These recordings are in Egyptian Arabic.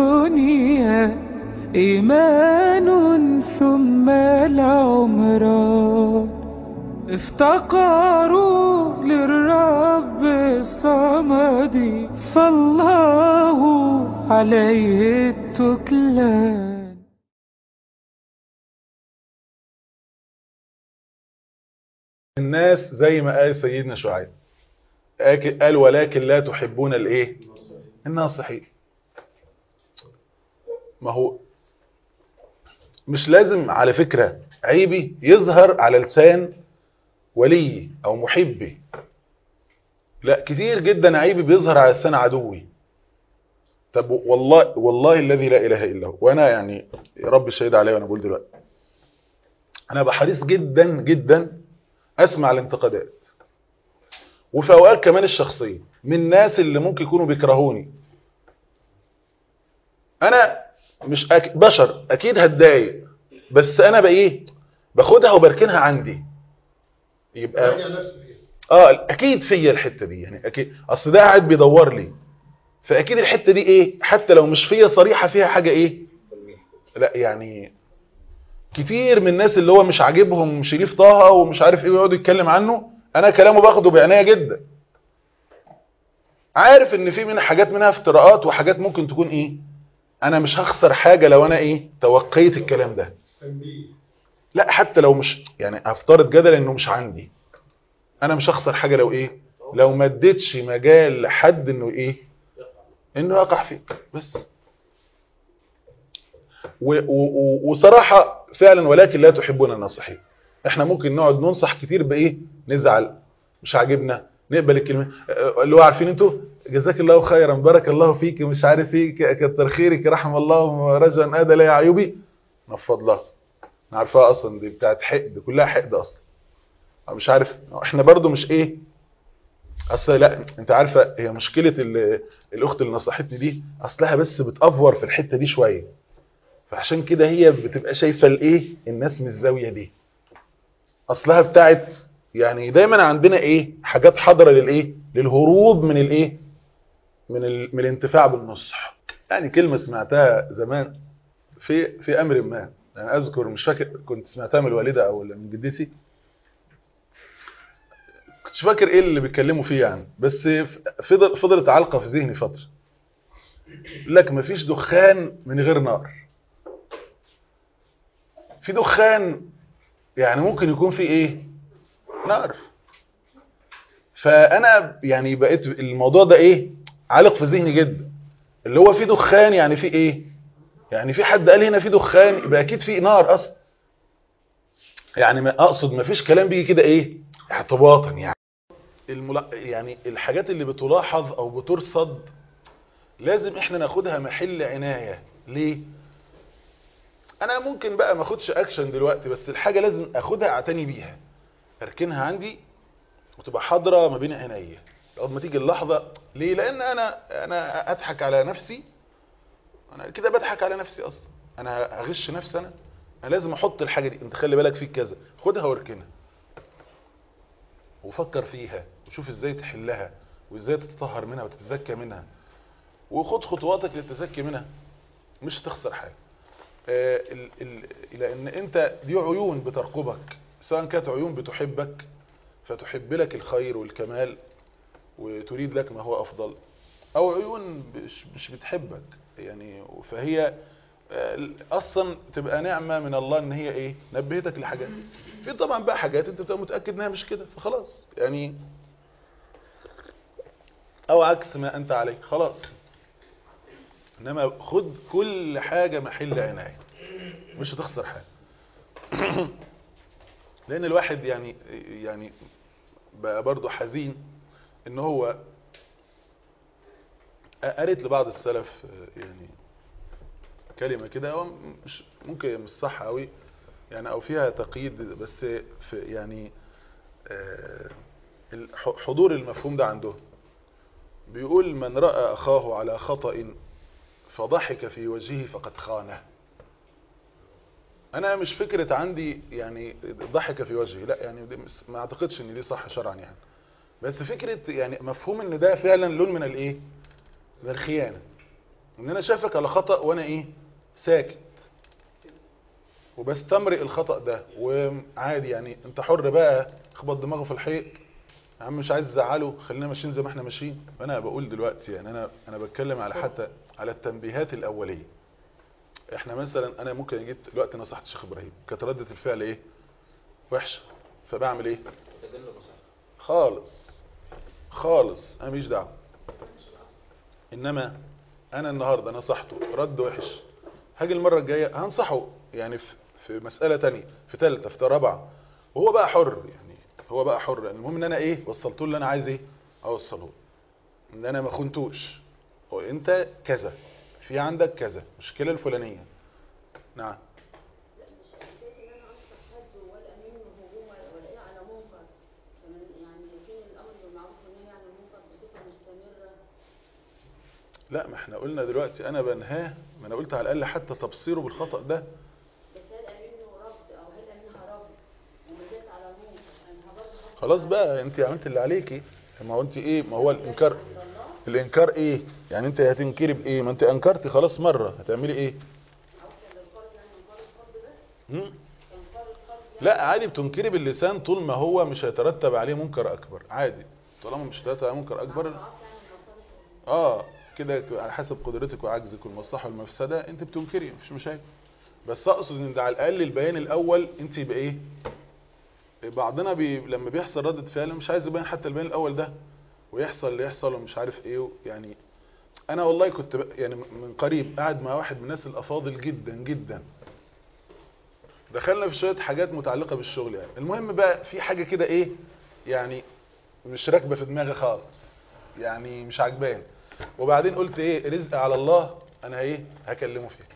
الدنيا إيمان ثم العمران افتقروا للرب الصمد فالله عليه التكلان الناس زي ما قال سيدنا شعيب آك- قال ولكن لا تحبون الايه الناصحين ما هو مش لازم على فكرة عيبي يظهر على لسان ولي او محبي لا كتير جدا عيبي بيظهر على لسان عدوي طب والله والله الذي لا اله الا هو وانا يعني يا رب شهيد عليا وانا بقول دلوقتي انا بحريص جدا جدا اسمع الانتقادات وفي اوقات كمان الشخصيه من الناس اللي ممكن يكونوا بيكرهوني انا مش أك... بشر اكيد هتضايق بس انا بقى ايه باخدها وبركنها عندي يبقى اه اكيد فيا الحته دي يعني اكيد اصل ده قاعد بيدور لي فاكيد الحته دي ايه حتى لو مش فيا صريحه فيها حاجه ايه لا يعني كتير من الناس اللي هو مش عاجبهم شريف طه ومش عارف ايه ويقعد يتكلم عنه انا كلامه باخده بعنايه جدا عارف ان في من حاجات منها افتراءات وحاجات ممكن تكون ايه انا مش هخسر حاجه لو انا ايه توقيت الكلام ده لا حتى لو مش يعني هفترض جدلا انه مش عندي انا مش هخسر حاجه لو ايه لو ما اديتش مجال لحد انه ايه انه يقع فيك بس و و وصراحة فعلا ولكن لا تحبون الناصحين احنا ممكن نقعد ننصح كتير بايه نزعل مش عاجبنا نقبل الكلمة اه، اللي هو عارفين انتوا جزاك الله خيرا بارك الله فيك مش عارف ايه ك- كتر خيرك رحم الله رجلا ادى لا يا عيوبي نفض الله انا عارفاها اصلا دي بتاعت حقد كلها حقد اصلا أنا مش عارف احنا برضو مش ايه اصل لا انت عارفه هي مشكله ال- الاخت اللي نصحتني دي اصلها بس بتافور في الحته دي شويه فعشان كده هي بتبقى شايفه الايه الناس من الزاويه دي اصلها بتاعت يعني دايما عندنا ايه حاجات حاضره للايه للهروب من الايه من ال... من الانتفاع بالنصح يعني كلمه سمعتها زمان في في امر ما يعني اذكر مش فاكر كنت سمعتها من الوالده او من جدتي كنتش فاكر ايه اللي بيتكلموا فيه يعني بس فضل فضلت عالقه في ذهني فتره يقول لك مفيش دخان من غير نار في دخان يعني ممكن يكون في ايه نار فانا يعني بقيت الموضوع ده ايه عالق في ذهني جدا اللي هو في دخان يعني في ايه يعني في حد قال هنا في دخان يبقى اكيد في نار اصلا يعني ما اقصد ما فيش كلام بيجي كده ايه اعتباطا يعني الملا... يعني الحاجات اللي بتلاحظ او بترصد لازم احنا ناخدها محل عناية ليه انا ممكن بقى ما اخدش اكشن دلوقتي بس الحاجة لازم اخدها اعتني بيها اركنها عندي وتبقى حاضرة ما بين عينيا لغايه ما تيجي اللحظة ليه لان انا انا اضحك على نفسي انا كده بضحك على نفسي اصلا انا اغش نفسي انا انا لازم احط الحاجة دي انت خلي بالك فيك كذا خدها واركنها وفكر فيها وشوف ازاي تحلها وازاي تتطهر منها وتتزكى منها وخد خطواتك للتزكي منها مش هتخسر حاجة آه، ال- ال- لان انت دي عيون بترقبك سواء كانت عيون بتحبك فتحب لك الخير والكمال وتريد لك ما هو افضل او عيون مش, مش بتحبك يعني فهي آه، اصلا تبقى نعمة من الله ان هي ايه نبهتك لحاجات في طبعا بقى حاجات انت بتبقى متأكد انها مش كده فخلاص يعني او عكس ما انت عليه خلاص انما خد كل حاجة محل عناية مش هتخسر حاجة لان الواحد يعني يعني بقى برضه حزين ان هو قريت لبعض السلف يعني كلمة كده هو مش ممكن مش صح قوي يعني او فيها تقييد بس في يعني آه، الح- حضور المفهوم ده عنده بيقول من رأى أخاه على خطأ فضحك في وجهه فقد خانه انا مش فكرة عندي يعني ضحك في وجهي لا يعني دي مس- ما اعتقدش ان دي صح شرعا يعني بس فكرة يعني مفهوم ان ده فعلا لون من الايه من الخيانة ان انا شايفك على خطأ وانا ايه ساكت وبستمرئ الخطأ ده وعادي يعني انت حر بقى اخبط دماغه في الحيط يا عم مش عايز ازعله خلينا ماشيين زي ما احنا ماشيين فانا بقول دلوقتي يعني انا انا بتكلم على حتى على التنبيهات الاوليه احنا مثلا انا ممكن جيت دلوقتي نصحت شيخ ابراهيم كانت رده الفعل ايه وحشه فبعمل ايه خالص خالص انا ماليش دعوه انما انا النهارده نصحته رد وحش هاجي المره الجايه هنصحه يعني في في مساله تانية في ثالثه في رابعه وهو بقى حر يعني هو بقى حر يعني المهم ان انا ايه وصلت له اللي انا عايز ايه اوصله ان انا ما خنتوش هو انت كذا في عندك كذا مشكله الفلانيه نعم لا مش حكايه ان انا انصح حد ولا منه هجوم ولا ايه على منكر كمان يعني فين الامر بالمعروف والنهي عن المنكر بصفه مستمره لا ما احنا قلنا دلوقتي انا بنهاه ما انا قلت على الاقل حتى تبصيره بالخطأ ده بس هل منه رفض او هل منها رفض ومزاد على المنكر انا برضه هفضل خلاص بقى انت عملت اللي عليكي ما هو انت ايه ما هو الانكار الانكار ايه يعني انت هتنكري بايه ما انت انكرتي خلاص مرة هتعملي ايه اوصل للفرض يعني انكار الفرض بس مم؟ انكار الفرض يعني لا عادي بتنكري باللسان طول ما هو مش هيترتب عليه منكر اكبر عادي طالما مش هيترتب عليه منكر اكبر ضعف يعني المصالح اه كده على حسب قدرتك وعجزك والمصلحه والمفسده انت بتنكري مفيش مشاكل بس اقصد ان ده على الاقل البيان الاول انت يبقى ايه بعضنا بي لما بيحصل ردة فعل مش عايز يبين حتى البيان الاول ده ويحصل اللي يحصل ومش عارف ايه يعني انا والله كنت ب- يعني من قريب قاعد مع واحد من الناس الافاضل جدا جدا دخلنا في شويه حاجات متعلقه بالشغل يعني المهم بقى في حاجه كده ايه يعني مش راكبه في دماغي خالص يعني مش عجباني وبعدين قلت ايه رزق على الله انا ايه هكلمه فيه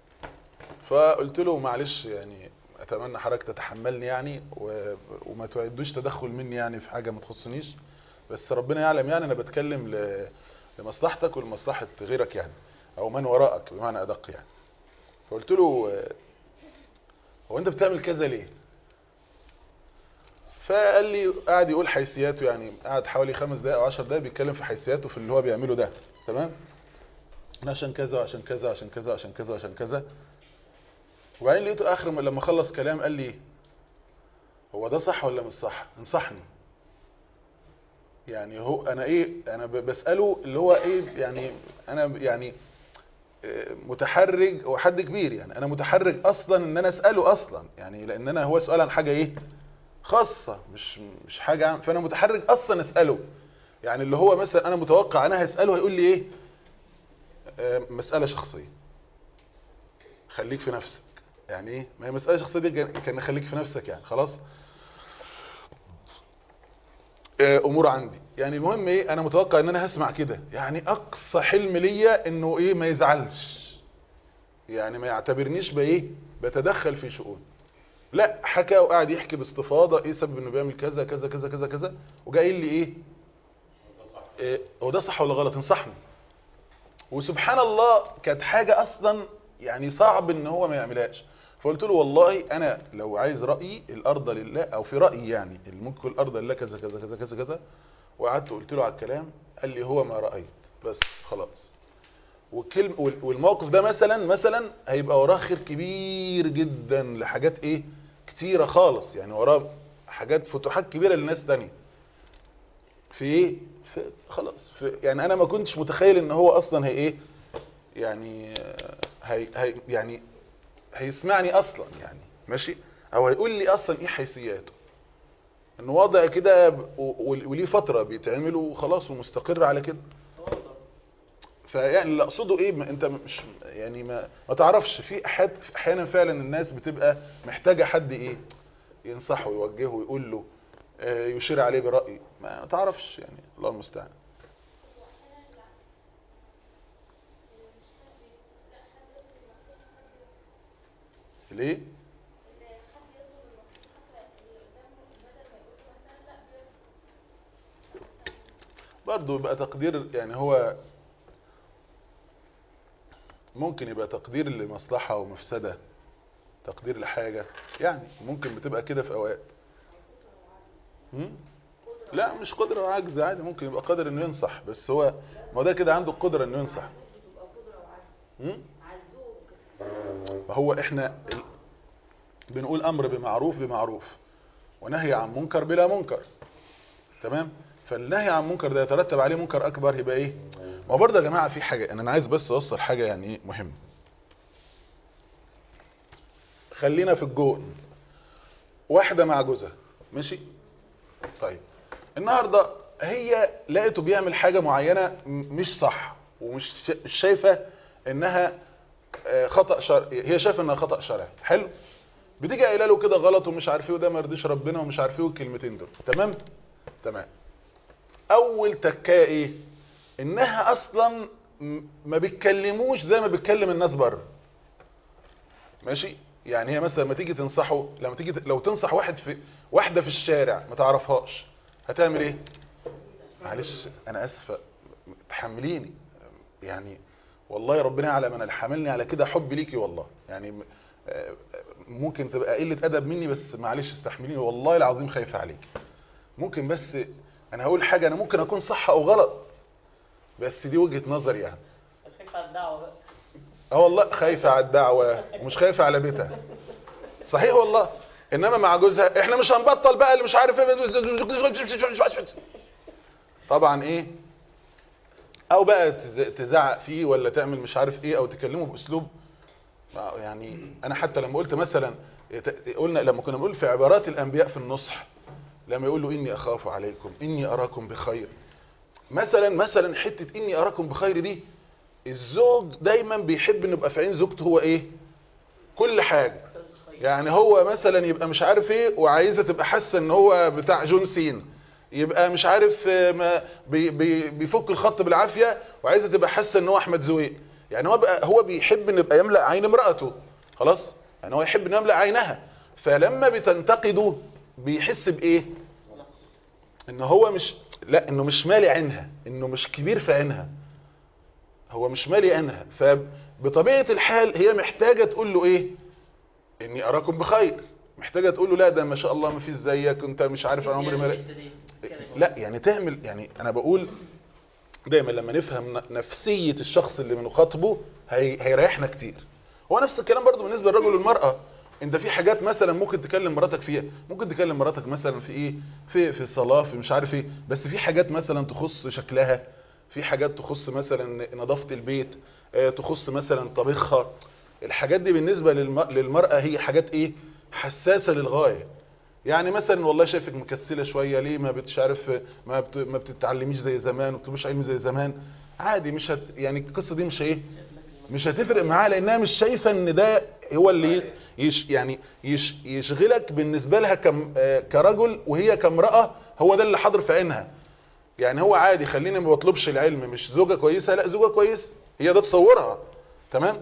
فقلت له معلش يعني اتمنى حضرتك تتحملني يعني و... وما تعدوش تدخل مني يعني في حاجه ما تخصنيش بس ربنا يعلم يعني انا بتكلم ل... لمصلحتك ولمصلحه غيرك يعني او من وراءك بمعنى ادق يعني فقلت له آه، هو انت بتعمل كذا ليه فقال لي قاعد يقول حيثياته يعني قعد حوالي خمس دقائق او 10 دقائق بيتكلم في حيثياته في اللي هو بيعمله ده تمام انا عشان كذا عشان كذا عشان كذا عشان كذا عشان كذا وبعدين لقيته اخر ما لما خلص كلام قال لي هو ده صح ولا مش صح انصحني يعني هو انا ايه انا ب- بساله اللي هو ايه يعني انا يعني آه، متحرج هو حد كبير يعني انا متحرج اصلا ان انا اساله اصلا يعني لان انا هو سؤال عن حاجه ايه خاصه مش مش حاجه عام فانا متحرج اصلا اساله يعني اللي هو مثلا انا متوقع انا هساله هيقول لي ايه آه، مساله شخصيه خليك في نفسك يعني ايه ما هي مساله شخصيه دي كان- كان خليك في نفسك يعني خلاص آه، امور عندي يعني المهم ايه انا متوقع ان انا هسمع كده يعني اقصى حلم ليا انه ايه ما يزعلش يعني ما يعتبرنيش بايه بتدخل في شؤون لا حكى وقعد يحكي باستفاضه ايه سبب انه بيعمل كذا كذا كذا كذا كذا وجاي لي ايه إيه، هو ده صح ولا غلط انصحني وسبحان الله كانت حاجه اصلا يعني صعب ان هو ما يعملهاش فقلت له والله انا لو عايز رايي الارض لله او في رايي يعني الملك الارض لله كذا كذا كذا كذا كذا وقعدت قلت له على الكلام قال لي هو ما رايت بس خلاص والكلم وال- والموقف ده مثلا مثلا هيبقى وراه خير كبير جدا لحاجات ايه كتيره خالص يعني وراه حاجات فتوحات كبيره لناس تانية في ايه في خلاص في يعني انا ما كنتش متخيل ان هو اصلا هي ايه يعني آه، هي هي يعني هيسمعني اصلا يعني ماشي او هيقول لي اصلا ايه حيثياته ان وضع كده ب- و- و- وليه فتره بيتعمل وخلاص ومستقر على كده فيعني اللي اقصده ايه ما انت مش يعني ما ما تعرفش في احد احيانا فعلا الناس بتبقى محتاجه حد ايه ينصحه ويوجهه ويقول له آه، يشير عليه برأي ما تعرفش يعني الله المستعان ليه برضه يبقى تقدير يعني هو ممكن يبقى تقدير لمصلحة ومفسدة تقدير لحاجة يعني ممكن بتبقى كده في اوقات هم؟ لا مش قدرة وعجز عادي ممكن يبقى قادر انه ينصح بس هو ما هو ده كده عنده القدرة انه ينصح بتبقى قدره وعجز م? على الزوج ما هو احنا ال- بنقول امر بمعروف بمعروف ونهي عن منكر بلا منكر تمام فالنهي عن منكر ده يترتب عليه منكر اكبر يبقى ايه ما هو برضه يا جماعه في حاجه انا عايز بس اوصل حاجه يعني ايه مهمه خلينا في الجون واحده مع جوزها ماشي طيب النهارده هي لقيته بيعمل حاجه معينه م- مش صح ومش شا- مش شايفه انها آه، خطا شرعي هي شايفه انها خطا شرعي حلو بتيجي قايله له كده غلط ومش عارف ايه وده ما يرضيش ربنا ومش عارف ايه والكلمتين دول تمام تمام اول تكايه ايه انها اصلا م- ما بيتكلموش زي ما بيتكلم الناس بره ماشي يعني هي مثلا لما تيجي تنصحه لما تيجي ت- لو تنصح واحد في واحده في الشارع ما تعرفهاش هتعمل ايه معلش انا اسفه تحمليني يعني والله ربنا يعلم انا اللي حاملني على كده حب ليكي والله يعني م- آه، ممكن تبقى قله ادب مني بس معلش استحمليني والله العظيم خايفه عليك ممكن بس انا هقول حاجه انا ممكن اكون صح او غلط بس دي وجهه نظري يعني خايف على الدعوة بقى اه والله خايفه على الدعوه ومش خايفه على بيتها صحيح والله انما مع جوزها احنا مش هنبطل بقى اللي مش عارف ايه طبعا ايه او بقى تز- تزعق فيه ولا تعمل مش عارف ايه او تكلمه باسلوب ما- يعني انا حتى لما قلت مثلا ت- قلنا لما كنا بنقول في عبارات الانبياء في النصح لما يقول له اني اخاف عليكم اني اراكم بخير مثلا مثلا حته اني اراكم بخير دي الزوج دايما بيحب انه يبقى في عين زوجته هو ايه كل حاجه يعني هو مثلا يبقى مش عارف ايه وعايزه تبقى حاسه ان هو بتاع جون سين يبقى مش عارف آه، ما بي بي بيفك الخط بالعافيه وعايزه تبقى حاسه ان هو احمد زويل يعني هو بقى هو بيحب ان يبقى يملا عين امراته خلاص يعني هو يحب انه يملا عينها فلما بتنتقده بيحس بايه ان هو مش لا انه مش مالي عينها انه مش كبير في عينها هو مش مالي عينها فبطبيعه الحال هي محتاجه تقول له ايه اني اراكم بخير محتاجه تقول له لا ده ما شاء الله ما فيش زيك انت مش عارف انا عمري ما لقيت- لا يعني تعمل يعني انا بقول دايما لما نفهم ن- نفسية الشخص اللي بنخاطبه هي هيريحنا كتير هو نفس الكلام برضو بالنسبة للرجل والمرأة انت في حاجات مثلا ممكن تكلم مراتك فيها ممكن تكلم مراتك مثلا في ايه في في الصلاة في مش عارف ايه بس في حاجات مثلا تخص شكلها في حاجات تخص مثلا نظافة البيت آه، تخص مثلا طبيخها الحاجات دي بالنسبة للم- للمرأة هي حاجات ايه حساسة للغاية يعني مثلا والله شايفك مكسله شويه ليه ما بتش عارف ما بت... ما بتتعلميش زي زمان وما بتبقيش علمي زي زمان عادي مش هت... يعني القصه دي مش ايه مش هتفرق معاها لانها مش شايفه ان ده هو اللي يش... يعني يش... يشغلك بالنسبه لها كم... آه، كرجل وهي كامراه هو ده اللي حاضر في عينها يعني هو عادي خليني ما بطلبش العلم مش زوجه كويسه لا زوجه كويس هي ده تصورها تمام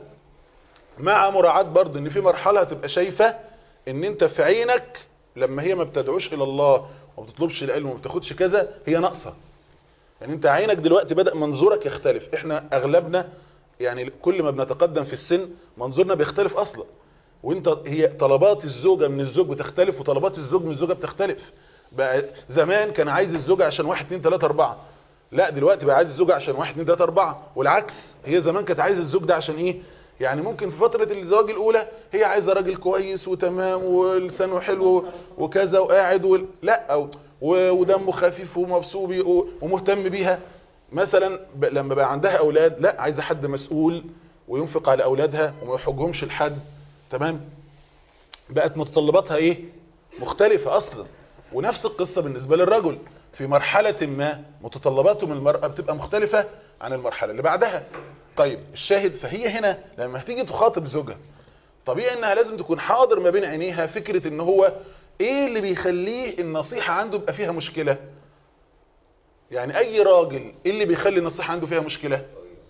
مع مراعاة برضه ان في مرحلة هتبقى شايفة ان انت في عينك لما هي ما بتدعوش الى الله وما بتطلبش العلم وما بتاخدش كذا هي ناقصة يعني انت عينك دلوقتي بدأ منظورك يختلف احنا اغلبنا يعني كل ما بنتقدم في السن منظورنا بيختلف اصلا وانت هي طلبات الزوجة من الزوج بتختلف وطلبات الزوج من الزوجة بتختلف بقى زمان كان عايز الزوجة عشان واحد اتنين تلاتة اربعة لا دلوقتي بقى عايز الزوجة عشان واحد اتنين تلاتة اربعة والعكس هي زمان كانت عايز الزوج ده عشان ايه يعني ممكن في فترة الزواج الاولى هي عايزة راجل كويس وتمام ولسانه حلو وكذا وقاعد و... لا أو و- ودمه خفيف ومبسوط بي- و- ومهتم بيها مثلا ب... لما بقى عندها اولاد لا عايزة حد مسؤول وينفق على اولادها وما يحجهمش لحد تمام بقت متطلباتها ايه مختلفة اصلا ونفس القصة بالنسبة للرجل في مرحلة ما متطلباته من المرأة بتبقى مختلفة عن المرحلة اللي بعدها طيب الشاهد فهي هنا لما هتيجي تخاطب زوجها طبيعي انها لازم تكون حاضر ما بين عينيها فكرة ان هو ايه اللي بيخليه النصيحة عنده يبقى فيها مشكلة يعني اي راجل ايه اللي بيخلي النصيحة عنده فيها مشكلة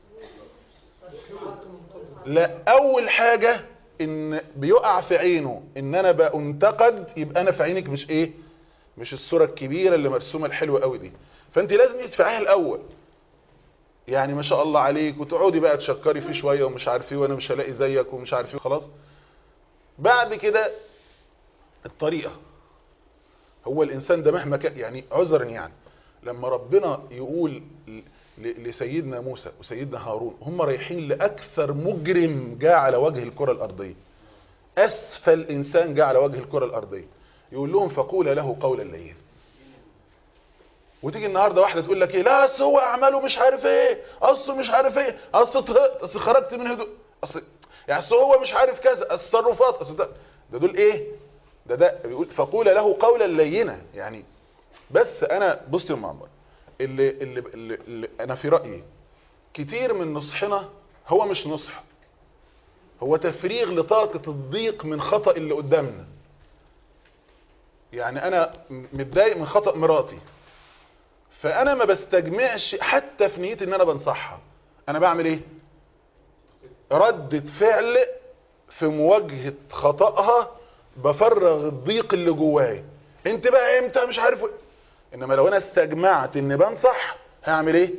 لا اول حاجة ان بيقع في عينه ان انا بانتقد يبقى انا في عينك مش ايه مش الصورة الكبيرة اللي مرسومة الحلوة قوي دي فانت لازم تدفعيها الاول يعني ما شاء الله عليك وتقعدي بقى تشكري فيه شوية ومش عارف ايه وانا مش هلاقي زيك ومش عارف ايه خلاص بعد كده الطريقة هو الانسان ده مهما كان يعني عذرا يعني لما ربنا يقول ل- لسيدنا موسى وسيدنا هارون هم رايحين لاكثر مجرم جاء على وجه الكره الارضيه اسفل انسان جاء على وجه الكره الارضيه يقول لهم فقول له قولا لينا وتيجي النهارده واحده تقول لك ايه لا اصل هو اعماله مش عارف ايه اصل مش عارف ايه اصل طهقت اصل خرجت من هدوء اصل يعني اصل هو مش عارف كذا التصرفات اصل ده, ده دول ايه ده ده بيقول فقول له قولا لينا يعني بس انا بص يا معمر اللي, اللي, اللي, اللي انا في رايي كتير من نصحنا هو مش نصح هو تفريغ لطاقه الضيق من خطا اللي قدامنا يعني انا متضايق من خطا مراتي فانا ما بستجمعش حتى في نيتي ان انا بنصحها انا بعمل ايه ردة فعل في مواجهة خطأها بفرغ الضيق اللي جوايا انت بقى امتى مش عارف إيه. انما لو انا استجمعت ان بنصح هعمل ايه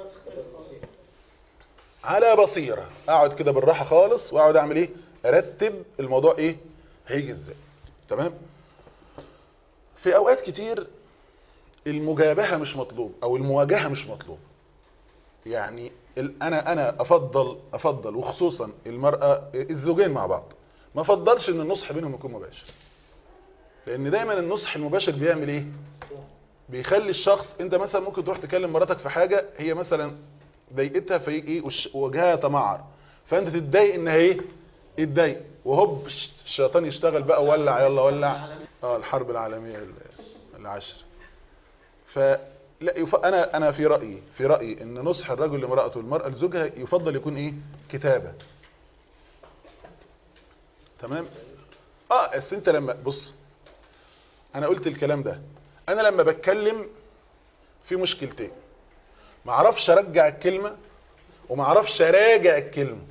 على بصيرة اقعد كده بالراحة خالص واقعد اعمل ايه ارتب الموضوع ايه هيجي ازاي تمام في اوقات كتير المجابهة مش مطلوب او المواجهة مش مطلوب يعني ال- انا انا افضل افضل وخصوصا المرأة الزوجين مع بعض ما افضلش ان النصح بينهم يكون مباشر لان دايما النصح المباشر بيعمل ايه بيخلي الشخص انت مثلا ممكن تروح تكلم مراتك في حاجة هي مثلا ضايقتها في ايه وش- وجهها يتمعر فانت تتضايق انها ايه اتضايق وهوب شت- الشيطان يشتغل بقى ولع يلا ولع اه الحرب العالمية ال- العشر فلا يف... انا انا في رايي في رايي ان نصح الرجل لامراته والمراه لزوجها يفضل يكون ايه كتابه تمام اه بس انت لما بص انا قلت الكلام ده انا لما بتكلم في مشكلتين ما اعرفش ارجع الكلمه وما اعرفش اراجع الكلمه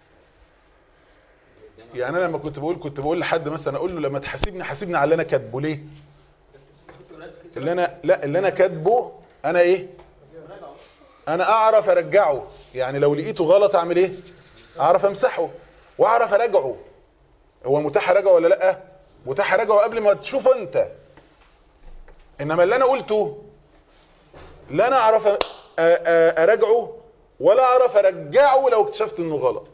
يعني انا لما كنت بقول كنت بقول لحد مثلا اقول له لما تحاسبني حاسبني على اللي انا كاتبه ليه اللي انا لا اللي انا كاتبه انا ايه انا اعرف ارجعه يعني لو لقيته غلط اعمل ايه اعرف امسحه واعرف اراجعه هو متاح اراجعه ولا لا متاح اراجعه قبل ما تشوفه انت انما اللي انا قلته لا انا اعرف أ- أ- اراجعه ولا اعرف ارجعه لو اكتشفت انه غلط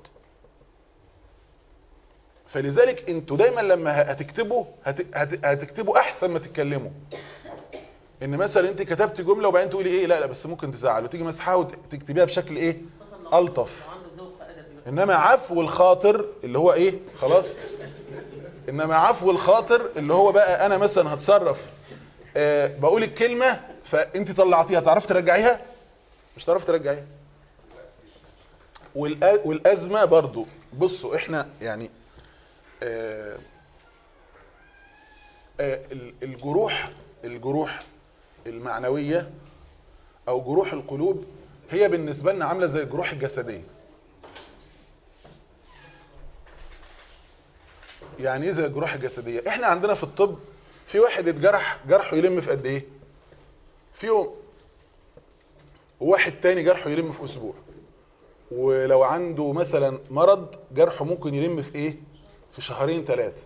فلذلك انتوا دايما لما هتكتبوا هت- هت- هتكتبوا احسن ما تتكلموا ان مثلا انت كتبت جمله وبعدين تقولي ايه لا لا بس ممكن تزعل وتيجي مسحها وتكتبيها بشكل ايه الطف انما عفو الخاطر اللي هو ايه خلاص انما عفو الخاطر اللي هو بقى انا مثلا هتصرف آه بقول الكلمه فانت طلعتيها تعرف ترجعيها مش تعرف ترجعيها والأ- والازمه برضو بصوا احنا يعني آه آه، ال- الجروح الجروح المعنوية او جروح القلوب هي بالنسبة لنا عاملة زي الجروح الجسدية يعني ايه زي الجروح الجسدية احنا عندنا في الطب في واحد اتجرح جرحه يلم في قد ايه في يوم وواحد تاني جرحه يلم في اسبوع ولو عنده مثلا مرض جرحه ممكن يلم في ايه في شهرين ثلاثة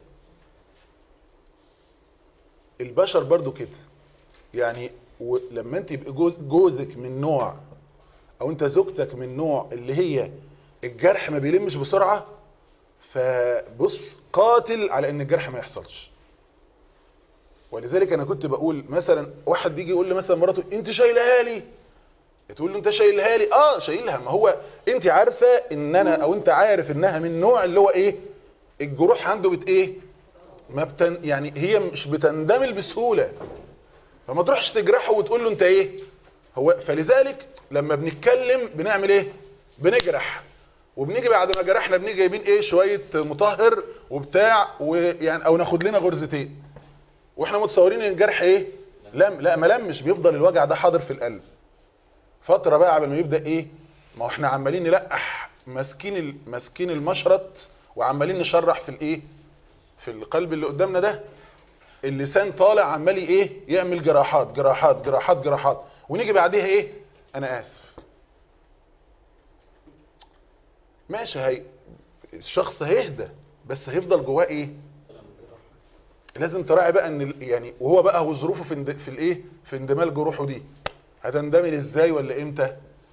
البشر برضو كده يعني و- لما انت يبقى جوز جوزك من نوع او انت زوجتك من نوع اللي هي الجرح ما بيلمش بسرعة فبص قاتل على ان الجرح ما يحصلش ولذلك انا كنت بقول مثلا واحد يجي يقول لي مثلا مراته انت شايلها لي تقول له انت شايلها لي اه شايلها ما هو انت عارفه ان انا او انت عارف انها من نوع اللي هو ايه الجروح عنده بت ايه ما بتن يعني هي مش بتندمل بسهوله فما تروحش تجرحه وتقول له انت ايه هو فلذلك لما بنتكلم بنعمل ايه بنجرح وبنيجي بعد ما جرحنا بنيجي جايبين ايه شويه مطهر وبتاع ويعني او ناخد لنا غرزتين واحنا متصورين ان الجرح ايه لم لا ما لمش بيفضل الوجع ده حاضر في القلب فتره بقى قبل ما يبدا ايه ما هو احنا عمالين نلقح ماسكين ال- ماسكين المشرط وعمالين نشرح في الايه في القلب اللي قدامنا ده اللسان طالع عمال ايه يعمل جراحات جراحات جراحات جراحات ونيجي بعديها ايه انا اسف ماشي هي الشخص هيهدى بس هيفضل جواه ايه لازم تراعي بقى ان ال- يعني وهو بقى هو ظروفه في اند- في الايه في اندمال جروحه دي هتندمل ازاي ولا امتى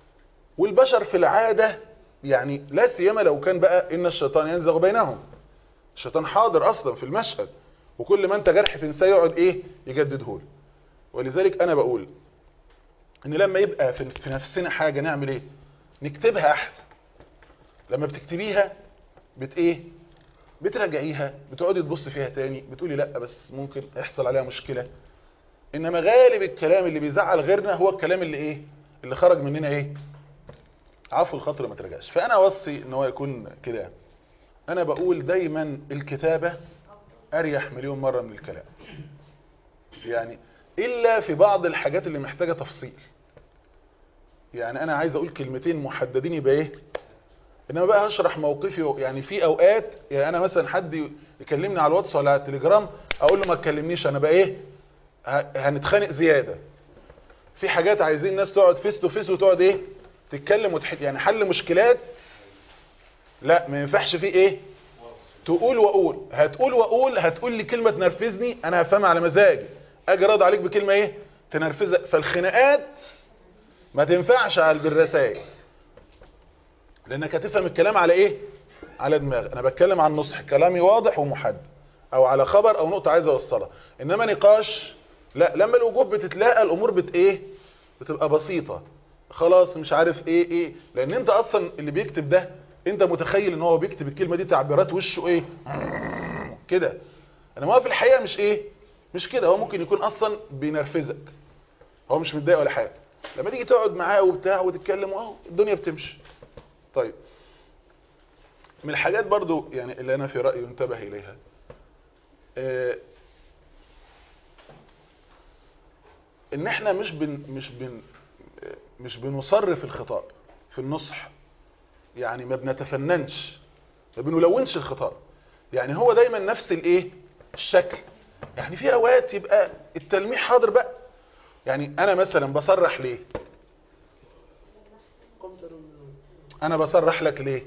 والبشر في العادة يعني لا سيما لو كان بقى ان الشيطان ينزغ بينهم الشيطان حاضر اصلا في المشهد وكل ما انت جرح في انسان يقعد ايه يجدده له ولذلك انا بقول ان لما يبقى في في نفسنا حاجة نعمل ايه نكتبها احسن لما بتكتبيها بت ايه بتراجعيها بتقعدي تبص فيها تاني بتقولي لا بس ممكن يحصل عليها مشكلة انما غالب الكلام اللي بيزعل غيرنا هو الكلام اللي ايه اللي خرج مننا ايه عفو الخاطر ما ترجعش فانا اوصي ان هو يكون كده انا بقول دايما الكتابة اريح مليون مرة من الكلام يعني الا في بعض الحاجات اللي محتاجة تفصيل يعني انا عايز اقول كلمتين محددين يبقى ايه انما بقى هشرح موقفي يعني في اوقات يعني انا مثلا حد يكلمني على الواتس ولا على التليجرام اقول له ما تكلمنيش انا بقى ايه ه- هنتخانق زيادة في حاجات عايزين الناس تقعد فيس تو فيس وتقعد ايه تتكلم وتحل يعني حل مشكلات لا ما ينفعش فيه ايه تقول واقول هتقول واقول هتقول لي كلمة تنرفزني انا هفهمها على مزاجي اجي ارد عليك بكلمة ايه تنرفزك فالخناقات ما تنفعش على بالرسائل لانك هتفهم الكلام على ايه على دماغ انا بتكلم عن نصح كلامي واضح ومحدد او على خبر او نقطة عايز اوصلها انما نقاش لا لما الوجوه بتتلاقى الامور بت ايه بتبقى بسيطة خلاص مش عارف ايه ايه لان انت اصلا اللي بيكتب ده انت متخيل ان هو بيكتب الكلمة دي تعبيرات وشه ايه كده انما هو في الحقيقة مش ايه مش كده هو ممكن يكون اصلا بينرفزك هو مش متضايق ولا حاجة لما تيجي تقعد معاه وبتاع وتتكلم اهو الدنيا بتمشي طيب من الحاجات برضو يعني اللي انا في رأيي انتبه اليها آه، ان احنا مش بن مش بن آه، مش بنصرف الخطاب في النصح يعني ما بنتفننش ما بنلونش الخطاب يعني هو دايما نفس الايه الشكل يعني في اوقات يبقى التلميح حاضر بقى يعني انا مثلا بصرح ليه انا بصرح لك ليه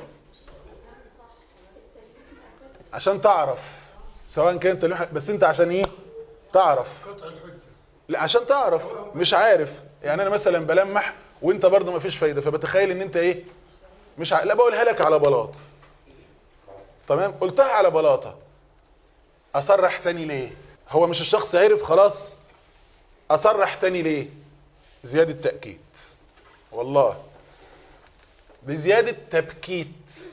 عشان تعرف سواء كان تلميح بس انت عشان ايه تعرف لا عشان تعرف مش عارف يعني انا مثلا بلمح وانت برضه ما فيش فايده فبتخيل ان انت ايه مش ع... لا بقولها لك على بلاطه تمام قلتها على بلاطه اصرح تاني ليه هو مش الشخص عرف خلاص اصرح تاني ليه زياده تاكيد والله بزياده تبكيت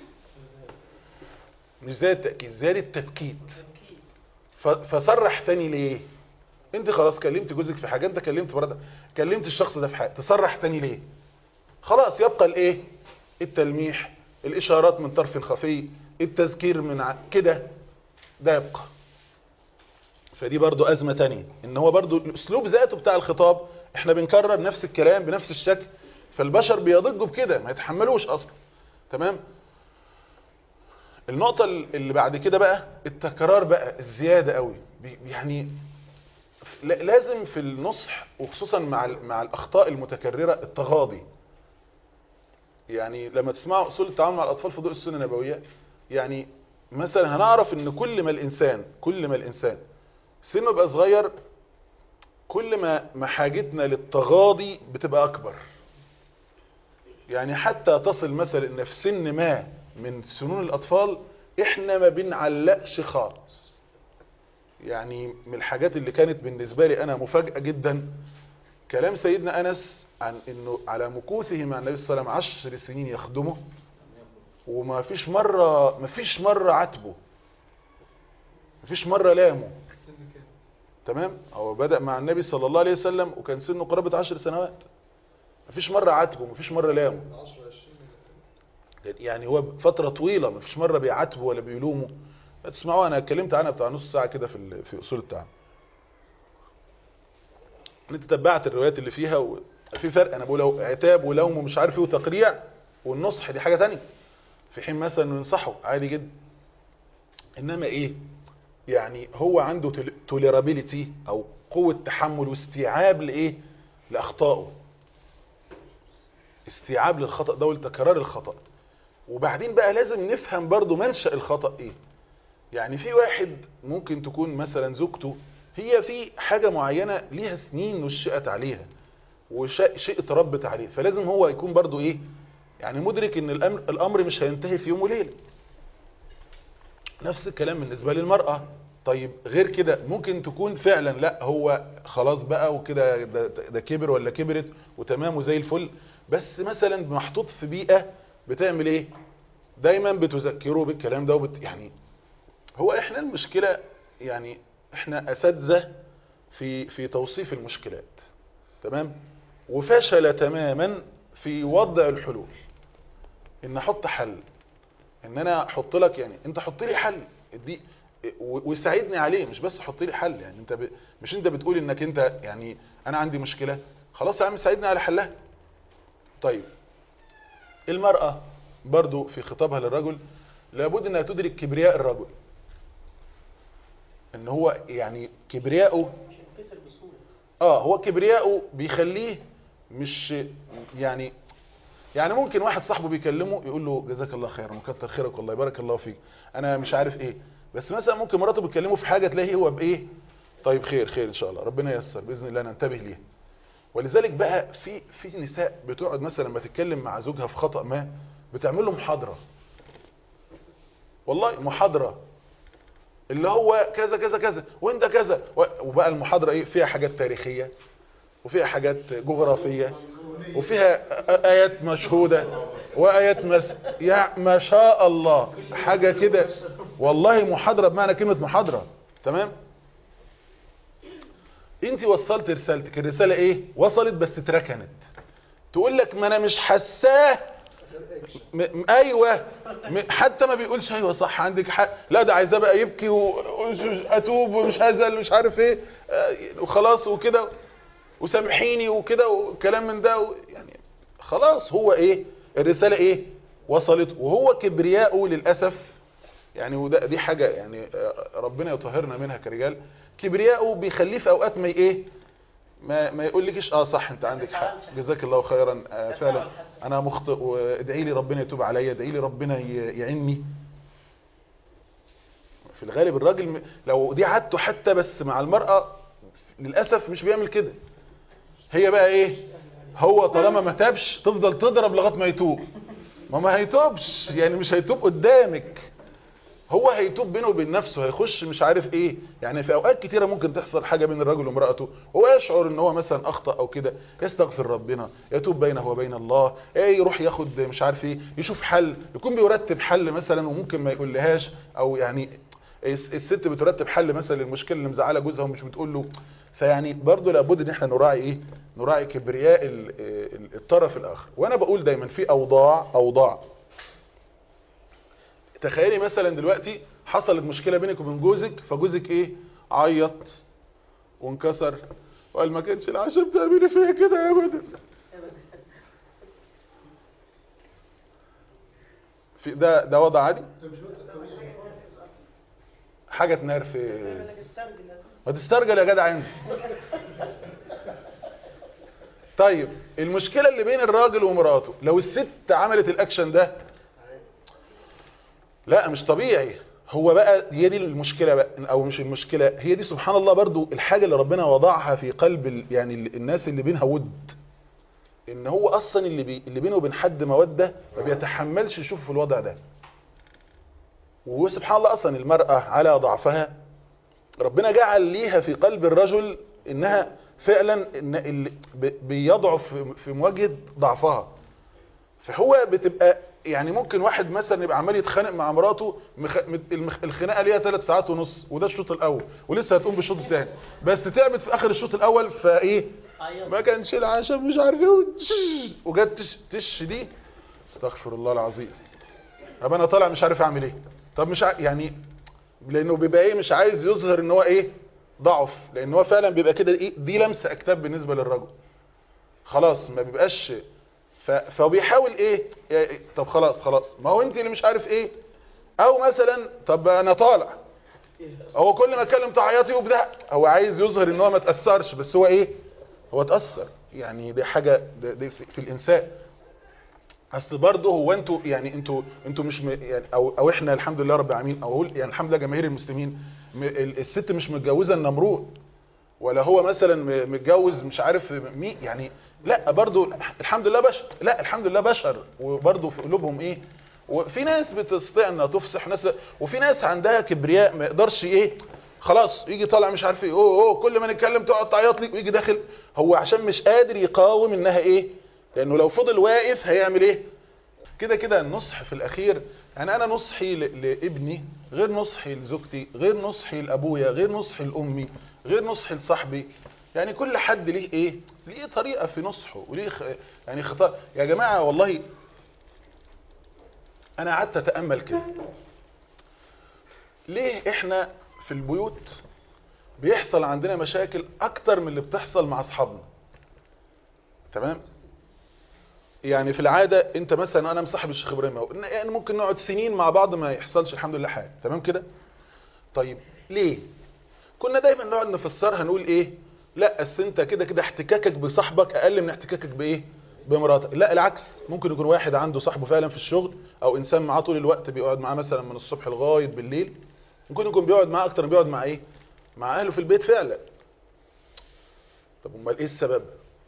مش زياده تاكيد زياده تبكيت ف... فصرح تاني ليه انت خلاص كلمت جوزك في حاجه انت كلمت برده كلمت الشخص ده في حاجه تصرح تاني ليه خلاص يبقى الايه التلميح الاشارات من طرف خفي التذكير من ع... كده ده يبقى فدي برضو ازمه تانية ان هو برضو الاسلوب ذاته بتاع الخطاب احنا بنكرر نفس الكلام بنفس الشكل فالبشر بيضجوا بكده ما يتحملوش اصلا تمام النقطة اللي بعد كده بقى التكرار بقى الزيادة قوي بي- يعني لا- لازم في النصح وخصوصا مع ال- مع الاخطاء المتكررة التغاضي يعني لما تسمعوا اصول التعامل مع الاطفال في ضوء السنة النبوية يعني مثلا هنعرف ان كل ما الانسان كل ما الانسان سنه بقى صغير كل ما ما حاجتنا للتغاضي بتبقى اكبر يعني حتى تصل مثلا ان في سن ما من سنون الاطفال احنا ما بنعلقش خالص يعني من الحاجات اللي كانت بالنسبة لي انا مفاجأة جدا كلام سيدنا انس عن انه على مكوثه مع النبي صلى الله عليه وسلم عشر سنين يخدمه وما فيش مرة ما فيش مرة عاتبه ما فيش مرة لامه تمام هو بدأ مع النبي صلى الله عليه وسلم وكان سنه قرابة عشر سنوات ما فيش مرة عاتبه ما فيش مرة لامه يعني هو فترة طويلة ما فيش مرة بيعاتبه ولا بيلومه تسمعوا انا اتكلمت عنها بتاع نص ساعة كده في ال- في اصول التعامل انت تتبعت الروايات اللي فيها و... في فرق انا بقول عتاب ولوم ومش عارف ايه وتقريع والنصح دي حاجة تانية في حين مثلا انه ينصحه عادي جدا انما ايه يعني هو عنده توليرابيليتي او قوة تحمل واستيعاب لايه لاخطائه استيعاب للخطأ ده ولتكرار الخطأ وبعدين بقى لازم نفهم برضو منشأ الخطأ ايه يعني في واحد ممكن تكون مثلا زوجته هي في حاجة معينة ليها سنين نشأت عليها وشيء تربت عليه فلازم هو يكون برضو ايه يعني مدرك ان الامر, الأمر مش هينتهي في يوم وليله نفس الكلام بالنسبة للمرأة طيب غير كده ممكن تكون فعلا لا هو خلاص بقى وكده ده, ده كبر ولا كبرت وتمام وزي الفل بس مثلا محطوط في بيئة بتعمل ايه دايما بتذكره بالكلام ده وبت يعني هو احنا المشكلة يعني احنا اساتذه في في توصيف المشكلات تمام وفشل تماما في وضع الحلول ان احط حل ان انا احط لك يعني انت حط لي حل دي و- وساعدني عليه مش بس حط لي حل يعني انت ب... مش انت بتقول انك انت يعني انا عندي مشكلة خلاص يا عم ساعدني على حلها طيب المرأة برضو في خطابها للرجل لابد انها تدرك كبرياء الرجل ان هو يعني كبرياءه اه هو كبرياءه بيخليه مش يعني يعني ممكن واحد صاحبه بيكلمه يقول له جزاك الله خيرا وكتر خيرك والله بارك الله فيك انا مش عارف ايه بس مثلا ممكن مراته بتكلمه في حاجه تلاقيه هو بايه طيب خير خير ان شاء الله ربنا ييسر باذن الله ننتبه ليها ولذلك بقى في في نساء بتقعد مثلا لما تتكلم مع زوجها في خطأ ما بتعمل له محاضره والله محاضره اللي هو كذا كذا كذا وانت كذا و- وبقى المحاضره ايه فيها حاجات تاريخيه وفيها حاجات جغرافيه وفيها آ- ايات مشهوده وايات مس يا ما شاء الله حاجه كده والله محاضره بمعنى كلمه محاضره تمام انت وصلت رسالتك الرساله ايه وصلت بس اتركنت تقول لك ما انا مش حساه م... م- ايوه م... حتى ما بيقولش ايوه صح عندك حق لا ده عايزاه بقى يبكي واتوب ومش هزل مش عارف ايه آه، وخلاص وكده وسامحيني وكده وكلام من ده و... يعني خلاص هو ايه الرساله ايه وصلت وهو كبرياءه للاسف يعني وده دي حاجه يعني آه، ربنا يطهرنا منها كرجال كبرياءه بيخليه في اوقات ما ايه ما ما يقولكش اه صح انت عندك حق جزاك الله خيرا آه فعلا انا مخطئ وادعي لي ربنا يتوب عليا ادعي لي ربنا ي- يعيني في الغالب الراجل م- لو دي عادته حتى بس مع المرأة للأسف مش بيعمل كده هي بقى ايه هو طالما ما تابش تفضل تضرب لغايه ما يتوب ما ما هيتوبش يعني مش هيتوب قدامك هو هيتوب بينه وبين نفسه هيخش مش عارف ايه يعني في اوقات كتيره ممكن تحصل حاجه بين الرجل وامراته هو يشعر ان هو مثلا اخطا او كده يستغفر ربنا يتوب بينه وبين الله ايه يروح ياخد مش عارف ايه يشوف حل يكون بيرتب حل مثلا وممكن ما يقولهاش او يعني الس- الست بترتب حل مثلا للمشكله اللي مزعله جوزها ومش بتقول له فيعني برضه لابد ان احنا نراعي ايه نراعي كبرياء ال- ال- الطرف الاخر وانا بقول دايما في اوضاع اوضاع تخيلي مثلا دلوقتي حصلت مشكلة بينك وبين جوزك فجوزك ايه عيط وانكسر وقال ما كانش العشاء بتعملي فيا كده يا بدر في ده ده وضع عادي حاجة تنرفز ما تسترجل يا جدع انت طيب المشكلة اللي بين الراجل ومراته لو الست عملت الاكشن ده لا مش طبيعي هو بقى هي دي المشكلة بقى او مش المشكلة هي دي سبحان الله برضو الحاجة اللي ربنا وضعها في قلب ال- يعني ال- الناس اللي بينها ود ان هو اصلا اللي, بي اللي بينه وبين حد مودة ما بيتحملش يشوفه في الوضع ده وسبحان الله اصلا المرأة على ضعفها ربنا جعل ليها في قلب الرجل انها فعلا إن اللي بي- بيضعف في- في مواجهة ضعفها فهو بتبقى يعني ممكن واحد مثلا يبقى عمال يتخانق مع مراته مخ... مت- المخ... الخناقه ليها ثلاث ساعات ونص وده الشوط الاول ولسه هتقوم بالشوط الثاني بس تعبت في اخر الشوط الاول فايه ما كانش العشاء مش عارف ايه وتش- وجت تش... تش دي استغفر الله العظيم طب انا طالع مش عارف اعمل ايه طب مش ع... يعني لانه بيبقى ايه مش عايز يظهر ان هو ايه ضعف لان هو فعلا بيبقى كده ايه دي لمسه اكتاف بالنسبه للرجل خلاص ما بيبقاش ف... فبيحاول ايه إيه، طب خلاص خلاص ما هو انت اللي مش عارف ايه او مثلا طب انا طالع هو كل ما اتكلم تعيطي وبدا هو عايز يظهر ان هو ما تاثرش بس هو ايه هو اتاثر يعني دي حاجه دي, دي في, في الانسان اصل برضه هو انتوا يعني انتوا انتوا مش م... يعني او او احنا الحمد لله رب العالمين او اقول يعني الحمد لله جماهير المسلمين م... ال- الست مش متجوزه النمرود ولا هو مثلا م- متجوز مش عارف مين يعني لا برضو الحمد لله بشر لا الحمد لله بشر وبرضو في قلوبهم ايه وفي ناس بتستطيع انها تفصح ناس وفي ناس عندها كبرياء ما يقدرش ايه خلاص يجي طالع مش عارف ايه اوه اوه كل ما نتكلم تقعد تعيط لي ويجي داخل هو عشان مش قادر يقاوم انها ايه لانه لو فضل واقف هيعمل ايه كده كده النصح في الاخير يعني انا نصحي ل- لابني غير نصحي لزوجتي غير نصحي لابويا غير نصحي لامي غير نصحي لصاحبي يعني كل حد ليه ايه ليه طريقه في نصحه وليه خ... يعني خطا يا جماعه والله انا قعدت اتامل كده ليه احنا في البيوت بيحصل عندنا مشاكل اكتر من اللي بتحصل مع اصحابنا تمام يعني في العادة انت مثلا انا مصاحب الشيخ ابراهيم اهو يعني ممكن نقعد سنين مع بعض ما يحصلش الحمد لله حاجة تمام كده طيب ليه كنا دايما نقعد نفسرها نقول ايه لا اصل انت كده كده احتكاكك بصاحبك اقل من احتكاكك بايه بمراتك لا العكس ممكن يكون واحد عنده صاحبه فعلا في الشغل او انسان معاه طول الوقت بيقعد معاه مثلا من الصبح لغايه بالليل ممكن يكون بيقعد معاه اكتر من بيقعد مع ايه مع اهله في البيت فعلا طب امال ايه السبب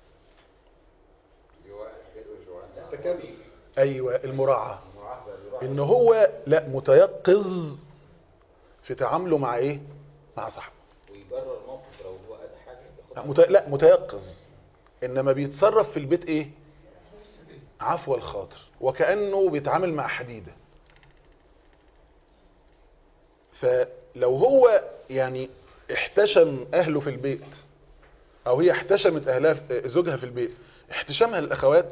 التكامل ايوه المراعاه المعاهدة اللي ان هو لا متيقظ في تعامله مع ايه مع صاحبه ويبرر موقف لو هو قال حاجة لا, ياخد مت... لا متيقظ انما بيتصرف في البيت ايه عفو الخاطر وكأنه بيتعامل مع حديدة فلو هو يعني احتشم اهله في البيت او هي احتشمت اهلها في- زوجها في البيت احتشامها للاخوات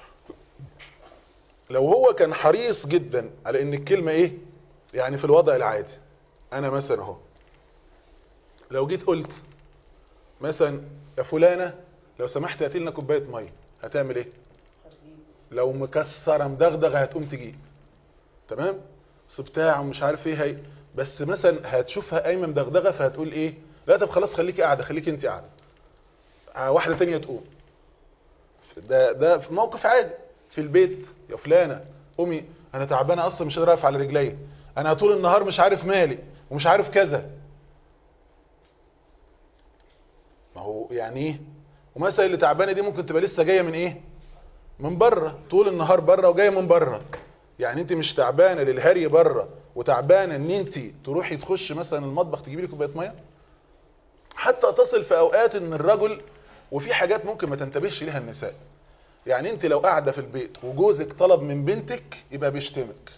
لو هو كان حريص جدا على ان الكلمة ايه يعني في الوضع العادي انا مثلا اهو لو جيت قلت مثلا يا فلانة لو سمحت هاتي لنا كوباية مية هتعمل ايه لو مكسرة مدغدغة هتقوم تجيب تمام بس بتاع ومش عارف ايه هي بس مثلا هتشوفها قايمه مدغدغه فهتقول ايه لا طب خلاص خليكي قاعده خليكي انت قاعده آه، واحده تانية تقوم ده ده في موقف عادي في البيت يا فلانه قومي انا تعبانه اصلا مش قادره اقف على رجلي انا طول النهار مش عارف مالي ومش عارف كذا ما هو يعني ايه ومثلا اللي تعبانه دي ممكن تبقى لسه جايه من ايه من بره طول النهار بره وجايه من بره يعني انت مش تعبانه للهري بره وتعبانه ان انت تروحي تخش مثلا المطبخ تجيبي لي كوبايه ميه حتى تصل في اوقات ان الرجل وفي حاجات ممكن ما تنتبهش ليها النساء يعني انت لو قاعده في البيت وجوزك طلب من بنتك يبقى بيشتمك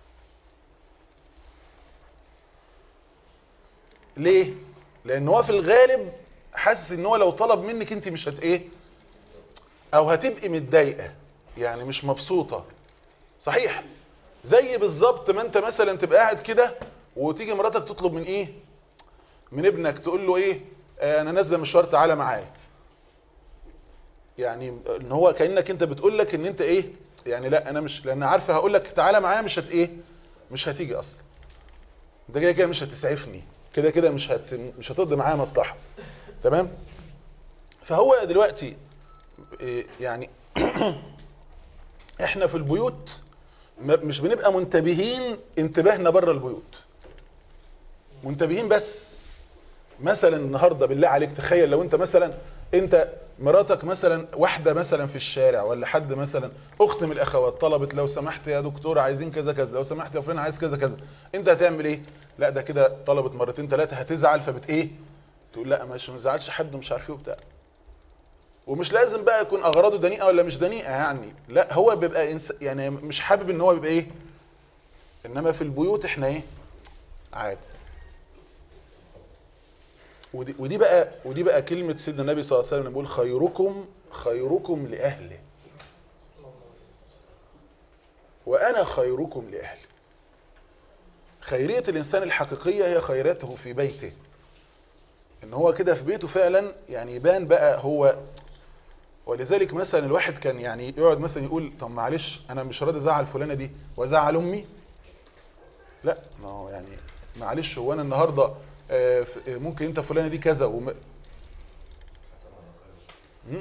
ليه لان هو في الغالب حاسس ان هو لو طلب منك انت مش هت ايه او هتبقي متضايقه يعني مش مبسوطه صحيح زي بالظبط ما انت مثلا تبقى قاعد كده وتيجي مراتك تطلب من ايه من ابنك تقول له ايه آه انا نازله مشوار تعالى معايا يعني ان هو كانك انت بتقول لك ان انت ايه يعني لا انا مش لان عارفه هقول لك تعالى معايا مش هت ايه مش هتيجي اصلا انت كده كده مش هتسعفني كده كده مش هت مش هتقضي معايا مصلحه تمام فهو دلوقتي إيه يعني احنا في البيوت ما- مش بنبقى منتبهين انتباهنا بره البيوت منتبهين بس مثلا النهارده بالله عليك تخيل لو انت مثلا انت مراتك مثلا واحده مثلا في الشارع ولا حد مثلا اخت من الاخوات طلبت لو سمحت يا دكتور عايزين كذا كذا لو سمحت يا فلان عايز كذا كذا انت هتعمل ايه لا ده كده طلبت مرتين ثلاثه هتزعل فبت ايه تقول لا مش ما نزعلش حد ومش عارف ايه وبتاع ومش لازم بقى يكون اغراضه دنيئه ولا مش دنيئه يعني لا هو بيبقى إنس... يعني مش حابب ان هو يبقى ايه انما في البيوت احنا ايه عادي ودي, ودي بقى ودي بقى كلمة سيدنا النبي صلى الله عليه وسلم بيقول خيركم خيركم لأهله وأنا خيركم لأهلي خيرية الإنسان الحقيقية هي خيرته في بيته إن هو كده في بيته فعلا يعني يبان بقى هو ولذلك مثلا الواحد كان يعني يقعد مثلا يقول طب معلش أنا مش راضي أزعل فلانة دي وأزعل أمي لا ما هو يعني معلش هو أنا النهاردة آه، ف- آه، ممكن أنت فلانة دي كذا وم... مم؟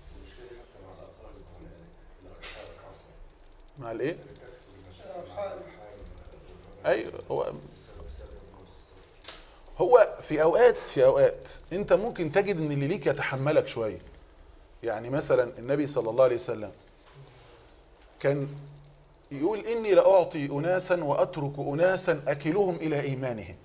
مع الايه ايوه هو هو في اوقات في اوقات انت ممكن تجد ان اللي ليك يتحملك شويه يعني مثلا النبي صلى الله عليه وسلم كان يقول اني لاعطي اناسا واترك اناسا اكلهم الى ايمانهم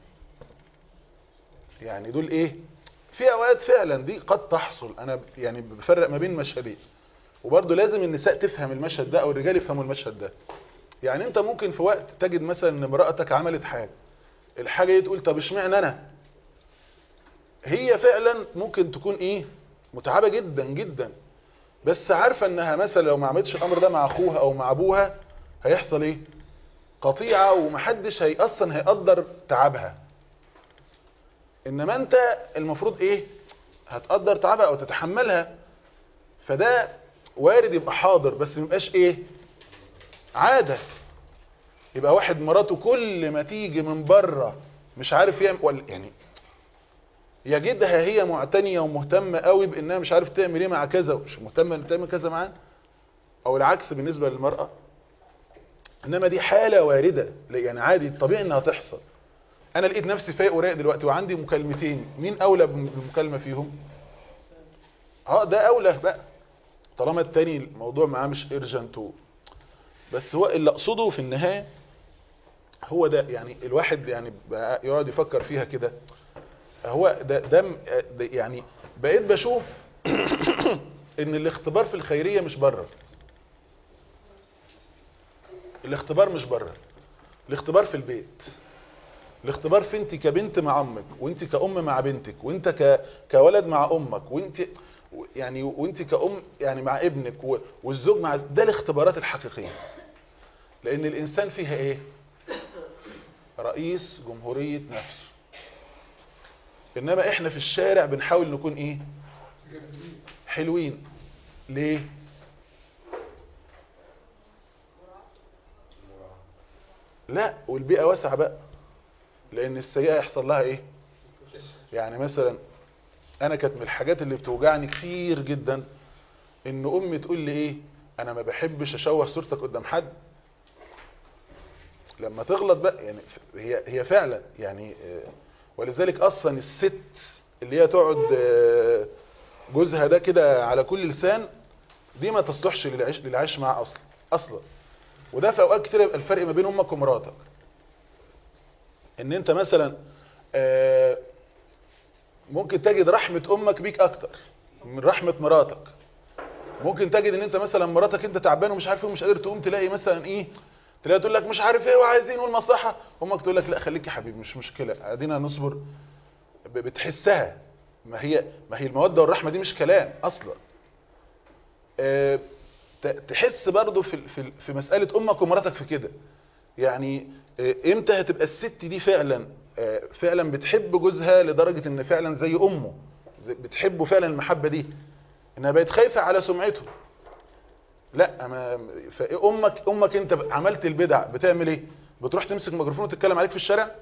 يعني دول ايه في اوقات فعلا دي قد تحصل انا يعني بفرق ما بين مشهدين وبرضه لازم النساء تفهم المشهد ده او الرجال يفهموا المشهد ده يعني انت ممكن في وقت تجد مثلا ان امرأتك عملت حاجة الحاجة دي تقول طب اشمعنى انا هي فعلا ممكن تكون ايه متعبة جدا جدا بس عارفة انها مثلا لو ما عملتش الامر ده مع اخوها او مع ابوها هيحصل ايه قطيعة ومحدش هي اصلا هيقدر تعبها انما انت المفروض ايه هتقدر تعبها او تتحملها فده وارد يبقى حاضر بس ما يبقاش ايه عادة يبقى واحد مراته كل ما تيجي من بره مش عارف يعمل ولا يعني يجدها هي معتنية ومهتمة قوي بانها مش عارف تعمل ايه مع كذا ومش مهتمة ان تعمل كذا معاه او العكس بالنسبة للمرأة انما دي حالة واردة يعني عادي طبيعي انها تحصل انا لقيت نفسي فايق ورايق دلوقتي وعندي مكالمتين مين اولى بالمكالمة فيهم اه ده اولى بقى طالما التاني الموضوع معاه مش ارجنت بس هو اللي اقصده في النهاية هو ده يعني الواحد يعني بقى يقعد يفكر فيها كده هو ده, ده, ده يعني بقيت بشوف ان الاختبار في الخيرية مش بره الاختبار مش بره الاختبار في البيت الاختبار في انت كبنت مع امك وانت كأم مع بنتك وانت ك... كولد مع امك وانت يعني وانت كأم يعني مع ابنك و... والزوج مع ده الاختبارات الحقيقية لان الانسان فيها ايه رئيس جمهورية نفسه انما احنا في الشارع بنحاول نكون ايه حلوين ليه لا والبيئة واسعة بقى لان السيئة يحصل لها ايه يعني مثلا انا كانت من الحاجات اللي بتوجعني كتير جدا ان امي تقول لي ايه انا ما بحبش اشوه صورتك قدام حد لما تغلط بقى يعني هي هي فعلا يعني ولذلك اصلا الست اللي هي تقعد جوزها ده كده على كل لسان دي ما تصلحش للعيش للعيش معاه اصلا اصلا وده في اوقات كتير يبقى الفرق ما بين امك ومراتك ان انت مثلا ممكن تجد رحمة امك بيك اكتر من رحمة مراتك ممكن تجد ان انت مثلا مراتك انت تعبان ومش عارف ايه ومش قادر تقوم تلاقي مثلا ايه تلاقي تقول لك مش عارف ايه وعايزين والمصلحة امك تقول لك لا خليك يا حبيبي مش مشكلة ادينا نصبر بتحسها ما هي ما هي المودة والرحمة دي مش كلام اصلا أه تحس برضو في في في مسألة امك ومراتك في كده يعني امتى هتبقى الست دي فعلا فعلا بتحب جوزها لدرجة ان فعلا زي امه بتحبه فعلا المحبة دي انها بقت خايفة على سمعته لا ما امك امك انت عملت البدع بتعمل ايه بتروح تمسك ميكروفون وتتكلم عليك في الشارع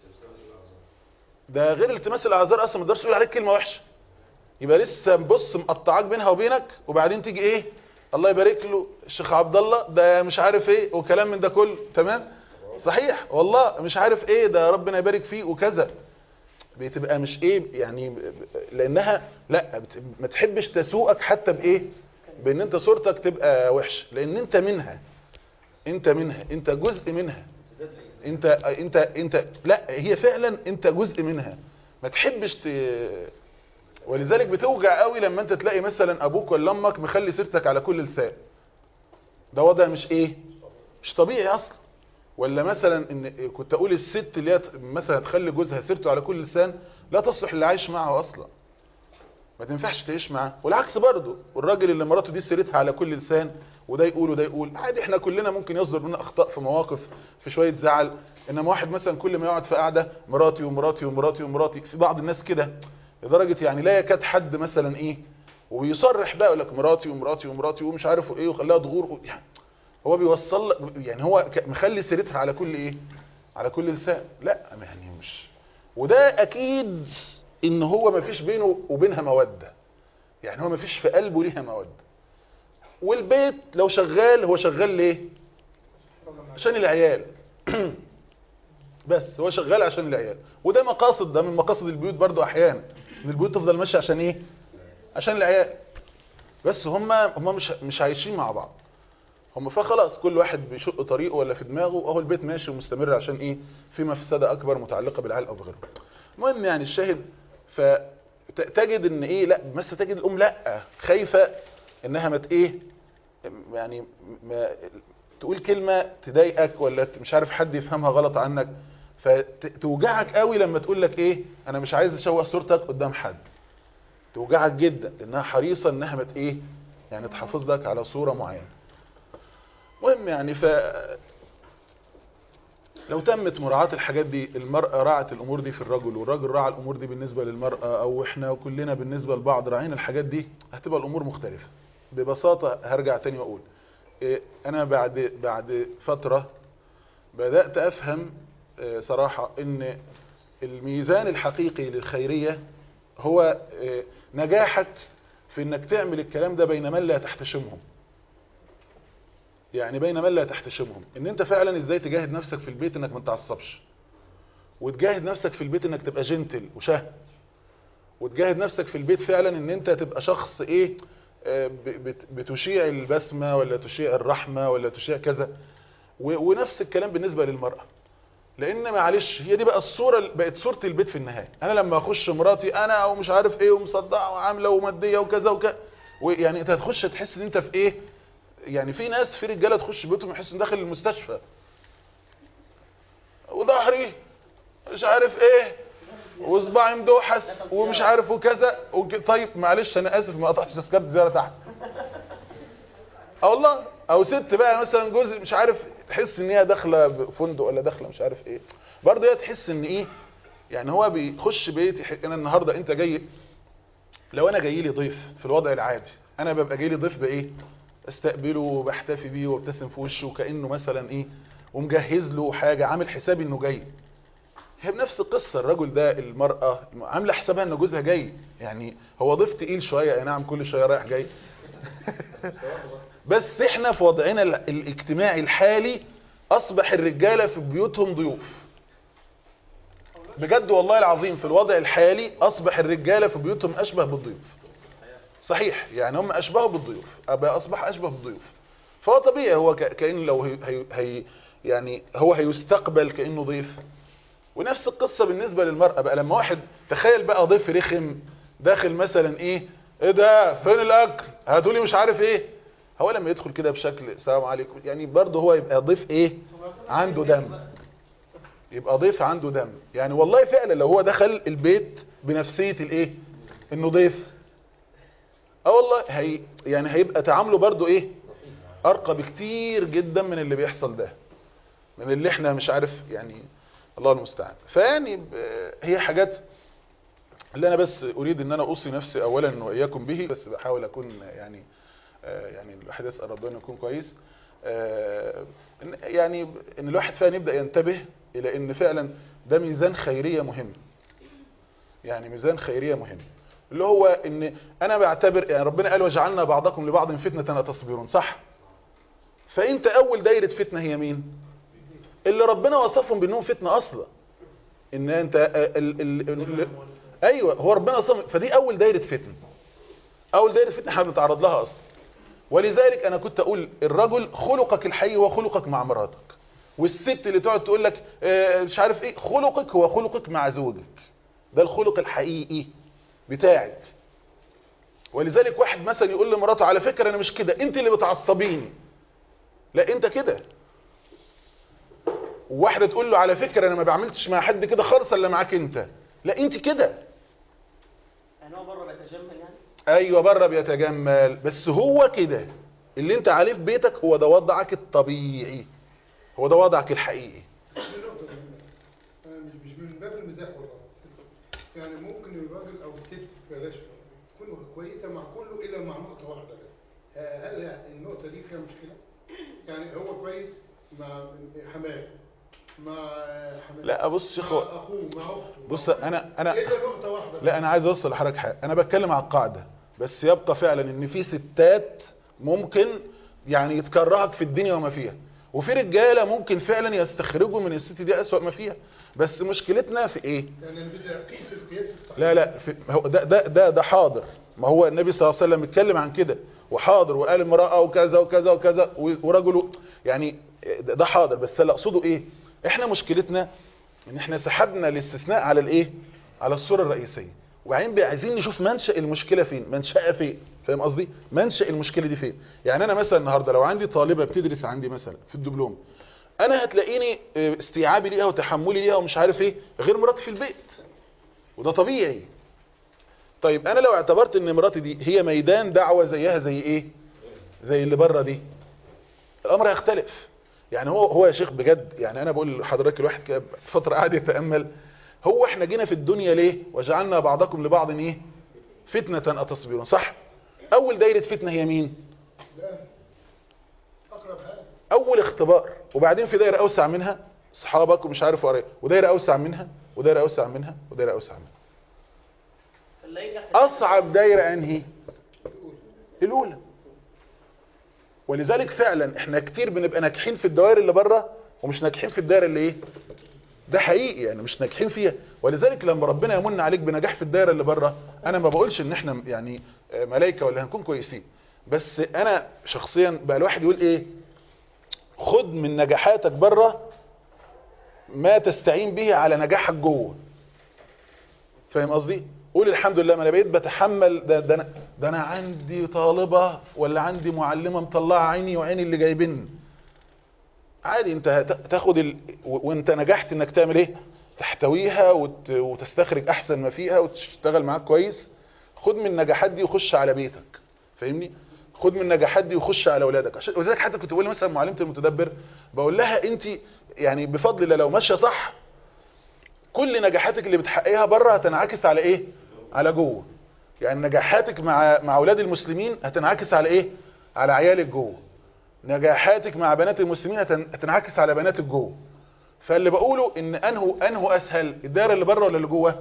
ده غير التماس الاعذار اصلا ما تقدرش تقول عليك كلمه وحشه يبقى لسه بص مقطعاك بينها وبينك وبعدين تيجي ايه الله يبارك له الشيخ عبد الله ده مش عارف ايه وكلام من ده كله تمام صحيح والله مش عارف ايه ده ربنا يبارك فيه وكذا بتبقى مش ايه يعني لانها لا ما تحبش تسوقك حتى بايه بان انت صورتك تبقى وحش لان انت منها انت منها انت جزء منها انت انت انت لا هي فعلا انت جزء منها ما تحبش ت... ولذلك بتوجع قوي لما انت تلاقي مثلا ابوك ولا امك مخلي سيرتك على كل لسان ده وضع مش ايه مش طبيعي اصلا ولا مثلا ان كنت اقول الست اللي هي مثلا تخلي جوزها سيرته على كل لسان لا تصلح اللي عايش معه اصلا ما تنفعش تعيش معاه والعكس برضه والراجل اللي مراته دي سيرتها على كل لسان وده يقول وده يقول عادي احنا كلنا ممكن يصدر منا اخطاء في مواقف في شويه زعل انما واحد مثلا كل ما يقعد في قعده مراتي ومراتي ومراتي ومراتي في بعض الناس كده لدرجه يعني لا يكاد حد مثلا ايه ويصرح بقى يقول لك مراتي ومراتي ومراتي ومش عارف ايه وخليها ضغور يعني هو بيوصل يعني هو مخلي سيرتها على كل ايه على كل لسان لا يعني مش وده اكيد ان هو ما فيش بينه وبينها مودة يعني هو ما فيش في قلبه ليها مودة والبيت لو شغال هو شغال ليه عشان العيال بس هو شغال عشان العيال وده مقاصد ده من مقاصد البيوت برضو احيانا ان البيوت تفضل ماشيه عشان ايه عشان العيال بس هم هم مش مش عايشين مع بعض هم فخلاص كل واحد بيشق طريقه ولا في دماغه اهو البيت ماشي ومستمر عشان ايه في مفسده اكبر متعلقه بالعيال او بغيره المهم يعني الشاهد فتجد ان ايه لا مثلا تجد الام لا خايفه انها مت ايه يعني ما تقول كلمه تضايقك ولا مش عارف حد يفهمها غلط عنك فتوجعك قوي لما تقول لك ايه انا مش عايز اشوه صورتك قدام حد توجعك جدا لانها حريصه انها مت ايه يعني تحافظ لك على صوره معينه مهم يعني ف لو تمت مراعاة الحاجات دي المرأة راعت الأمور دي في الرجل والرجل راعى الأمور دي بالنسبة للمرأة أو إحنا كلنا بالنسبة لبعض راعينا الحاجات دي هتبقى الأمور مختلفة ببساطة هرجع تاني وأقول إيه، أنا بعد بعد فترة بدأت أفهم آه، صراحة إن الميزان الحقيقي للخيرية هو آه، نجاحك في إنك تعمل الكلام ده بين من لا تحتشمهم يعني بين من لا تحتشمهم ان انت فعلا ازاي تجاهد نفسك في البيت انك ما تتعصبش وتجاهد نفسك في البيت انك تبقى جنتل وشهم وتجاهد نفسك في البيت فعلا ان انت تبقى شخص ايه آه، ب- بت- بتشيع البسمة ولا تشيع الرحمة ولا تشيع كذا و- ونفس الكلام بالنسبة للمرأة لان معلش هي دي بقى الصورة بقت صورة البيت في النهاية انا لما اخش مراتي انا او مش عارف ايه ومصدعة وعاملة ومادية وكذا وكذا ويعني انت هتخش تحس ان انت في ايه يعني في ناس في رجاله تخش بيوتهم يحسوا ان داخل المستشفى وظهري مش عارف ايه وصباعي مدوحس ومش عارف وكذا وك... طيب معلش انا اسف ما قطعتش تذكره زياره تحت اه والله او ست بقى مثلا جزء مش عارف تحس ان هي داخله بفندق ولا داخله مش عارف ايه برضه هي تحس ان ايه يعني هو بيخش بيتي يح- انا النهارده انت جاي لو انا جاي لي ضيف في الوضع العادي انا ببقى جاي لي ضيف بايه استقبله وبحتفي بيه وابتسم في وشه كانه مثلا ايه ومجهز له حاجه عامل حسابي انه جاي هي بنفس القصه الرجل ده المراه عامله حسابها ان جوزها جاي يعني هو ضيف تقيل شويه اي نعم كل شويه رايح جاي بس احنا في وضعنا ال- الاجتماعي الحالي اصبح الرجاله في بيوتهم ضيوف بجد والله العظيم في الوضع الحالي اصبح الرجاله في بيوتهم اشبه بالضيوف صحيح يعني هم اشبهوا بالضيوف ابقى اصبح اشبه بالضيوف فهو طبيعي هو ك- كأن لو هي هي هي يعني هو هيستقبل كأنه ضيف ونفس القصة بالنسبة للمرأة بقى لما واحد تخيل بقى ضيف رخم داخل مثلا ايه ايه ده فين الاكل هاتولي مش عارف ايه هو لما يدخل كده بشكل السلام عليكم يعني برضه هو يبقى ضيف ايه عنده دم يبقى ضيف عنده دم يعني والله فعلا لو هو دخل البيت بنفسية الايه انه ضيف اه والله هي يعني هيبقى تعامله برضو ايه ارقى بكتير جدا من اللي بيحصل ده من اللي احنا مش عارف يعني الله المستعان فيعني ب- هي حاجات اللي انا بس اريد ان انا اوصي نفسي اولا واياكم به بس بحاول اكون يعني آه، يعني الواحد يسال ربنا يكون كويس آه، إن- يعني ان الواحد فعلا يبدا ينتبه الى ان فعلا ده ميزان خيريه مهم يعني ميزان خيريه مهم اللي هو ان انا بعتبر يعني ربنا قال وجعلنا بعضكم لبعض فتنه تصبرون صح فانت اول دايره فتنه هي مين اللي ربنا وصفهم بانهم فتنه اصلا ان انت ال ال ال ايوه هو ربنا وصفهم فدي اول دايره فتنه اول دايره فتنه احنا بنتعرض لها اصلا ولذلك انا كنت اقول الرجل خلقك الحي هو خلقك مع مراتك والست اللي تقعد تقول لك آه، مش عارف ايه خلقك هو خلقك مع زوجك ده الخلق الحقيقي بتاعك ولذلك واحد مثلا يقول لمراته على فكرة انا مش كده انت اللي بتعصبيني لا انت كده وواحدة تقول له على فكرة انا ما بعملتش مع حد كده خالص الا معاك انت لا انت كده يعني هو بره بيتجمل يعني ايوه بره بيتجمل بس هو كده اللي انت عليه في بيتك هو ده وضعك الطبيعي هو ده وضعك الحقيقي دي نقطة مهمة آه، مش مش من باب المزاح والله يعني ممكن الراجل أو الست بلاش تكون كويسة مع كله إلا مع نقطة واحدة بس آه، هل يعني النقطة دي فيها مشكلة؟ يعني هو كويس مع حماه مع حماه لا بص يا مع اخو أخوه مع أخته بص انا انا إلا نقطة واحدة لا انا عايز اوصل لحضرتك حاجه انا بتكلم على القاعده بس يبقى فعلا ان في ستات ممكن يعني تكرهك في الدنيا وما فيها وفي رجاله ممكن فعلا يستخرجوا من الست دي اسوأ ما فيها بس مشكلتنا في ايه لان انا بدي اقيس القياس الصحيح لا لا في هو ده ده ده ده حاضر ما هو النبي صلى الله عليه وسلم اتكلم عن كده وحاضر وقال امراه وكذا وكذا وكذا ورجل يعني ده ده حاضر بس اللي اقصده ايه احنا مشكلتنا ان احنا سحبنا الاستثناء على الايه على الصوره الرئيسيه وبعدين بقى عايزين نشوف منشا المشكله فين منشأها فين فاهم قصدي منشأ المشكله دي فين يعني انا مثلا النهارده لو عندي طالبه بتدرس عندي مثلا في الدبلوم انا هتلاقيني اه، استيعابي ليها وتحملي ليها ومش عارف ايه غير مراتي في البيت وده طبيعي طيب انا لو اعتبرت ان مراتي دي هي ميدان دعوه زيها زي ايه زي اللي بره دي الامر هيختلف يعني هو هو يا شيخ بجد يعني انا بقول لحضرتك الواحد كده فتره قاعد يتامل هو احنا جينا في الدنيا ليه وجعلنا بعضكم لبعض ايه فتنه اتصبرون صح اول دايره فتنه هي مين لا اقرب حاجه اول اختبار وبعدين في دايره اوسع منها اصحابك ومش عارف قرايب ودايره اوسع منها ودايره اوسع منها ودايره اوسع منها فاللي ينجح في اصعب دايره انهي الاولى ولذلك فعلا احنا كتير بنبقى ناجحين في الدوائر اللي بره ومش ناجحين في الدايره اللي ايه ده حقيقي يعني مش ناجحين فيها ولذلك لما ربنا يمن عليك بنجاح في الدايره اللي بره انا ما بقولش ان احنا يعني آه، ملائكه ولا هنكون كويسين بس انا شخصيا بقى الواحد يقول ايه خد من نجاحاتك بره ما تستعين به على نجاحك جوه فاهم قصدي قول الحمد لله ما انا بقيت بتحمل ده ده انا ده انا عندي طالبه ولا عندي معلمه مطلعه عيني وعيني اللي جايبني عادي انت هت- تاخد ال... و- وانت نجحت انك تعمل ايه تحتويها وت... وتستخرج احسن ما فيها وتشتغل معاك كويس خد من النجاحات دي وخش على بيتك فاهمني خد من النجاحات دي وخش على اولادك عشان وذلك حتى كنت بقول مثلا معلمه المتدبر بقول لها انت يعني بفضل الله لو ماشيه صح كل نجاحاتك اللي بتحققيها بره هتنعكس على ايه على جوه يعني نجاحاتك مع مع اولاد المسلمين هتنعكس على ايه على عيالك جوه نجاحاتك مع بنات المسلمين هتن- هتنعكس على بناتك جوه فاللي بقوله ان انه انه اسهل الدايره اللي بره ولا اللي جوه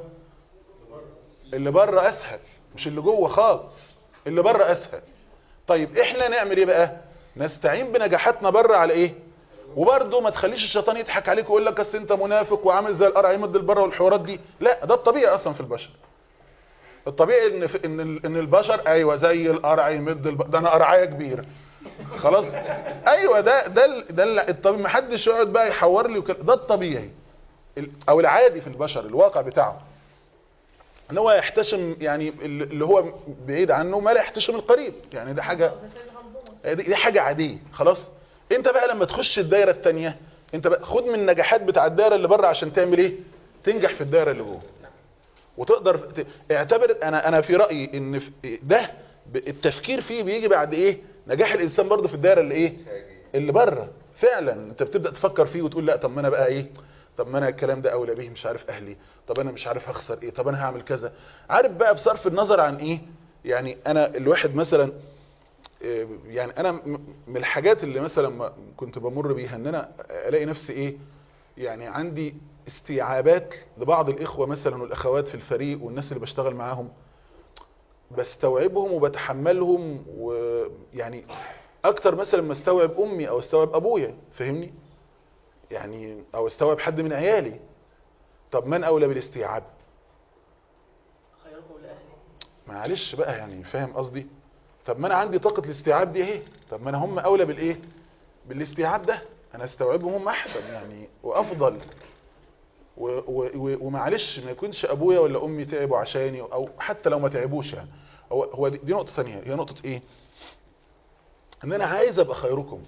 اللي بره اسهل مش اللي جوه خالص اللي بره اسهل طيب احنا نعمل ايه بقى نستعين بنجاحاتنا بره على ايه وبرضه ما تخليش الشيطان يضحك عليك ويقول لك اصل انت منافق وعامل زي القرع يمد البره والحوارات دي لا ده الطبيعي اصلا في البشر الطبيعي ان في ان ال- ان البشر ايوه زي القرع يمد الب... ده انا قرعايه كبيره خلاص ايوه ده ده ال- ده ال- الطبيعي ما حدش يقعد بقى يحور لي وكده ده الطبيعي ال- او العادي في البشر الواقع بتاعه ان هو يحتشم يعني ال- اللي هو بعيد عنه ما لا يحتشم القريب يعني ده حاجه دي, دي حاجه عاديه خلاص انت بقى لما تخش الدايره الثانيه انت بقى خد من النجاحات بتاع الدايره اللي بره عشان تعمل ايه تنجح في الدايره اللي جوه وتقدر ت... اعتبر انا انا في رايي ان في ده ب- التفكير فيه بيجي بعد ايه نجاح الانسان برضه في الدايره اللي ايه اللي بره فعلا انت بتبدا تفكر فيه وتقول لا طب ما انا بقى ايه طب ما انا الكلام ده اولى به مش عارف اهلي طب انا مش عارف هخسر ايه طب انا هعمل كذا عارف بقى بصرف النظر عن ايه يعني انا الواحد مثلا إيه، يعني انا م- من الحاجات اللي مثلا ما كنت بمر بيها ان انا الاقي نفسي ايه يعني عندي استيعابات لبعض الاخوه مثلا والاخوات في الفريق والناس اللي بشتغل معاهم بستوعبهم وبتحملهم ويعني اكتر مثلا ما استوعب امي او استوعب ابويا فاهمني يعني او استوعب حد من عيالي طب من اولى بالاستيعاب خيركم لاهلي معلش بقى يعني فاهم قصدي طب ما انا عندي طاقة الاستيعاب دي اهي طب ما انا هم اولى بالايه بالاستيعاب ده انا استوعبهم هم احسن يعني وافضل و و و ومعلش ما يكونش ابويا ولا امي تعبوا عشاني او حتى لو ما تعبوش يعني هو هو دي, دي نقطة ثانية هي نقطة ايه ان انا عايز ابقى خيركم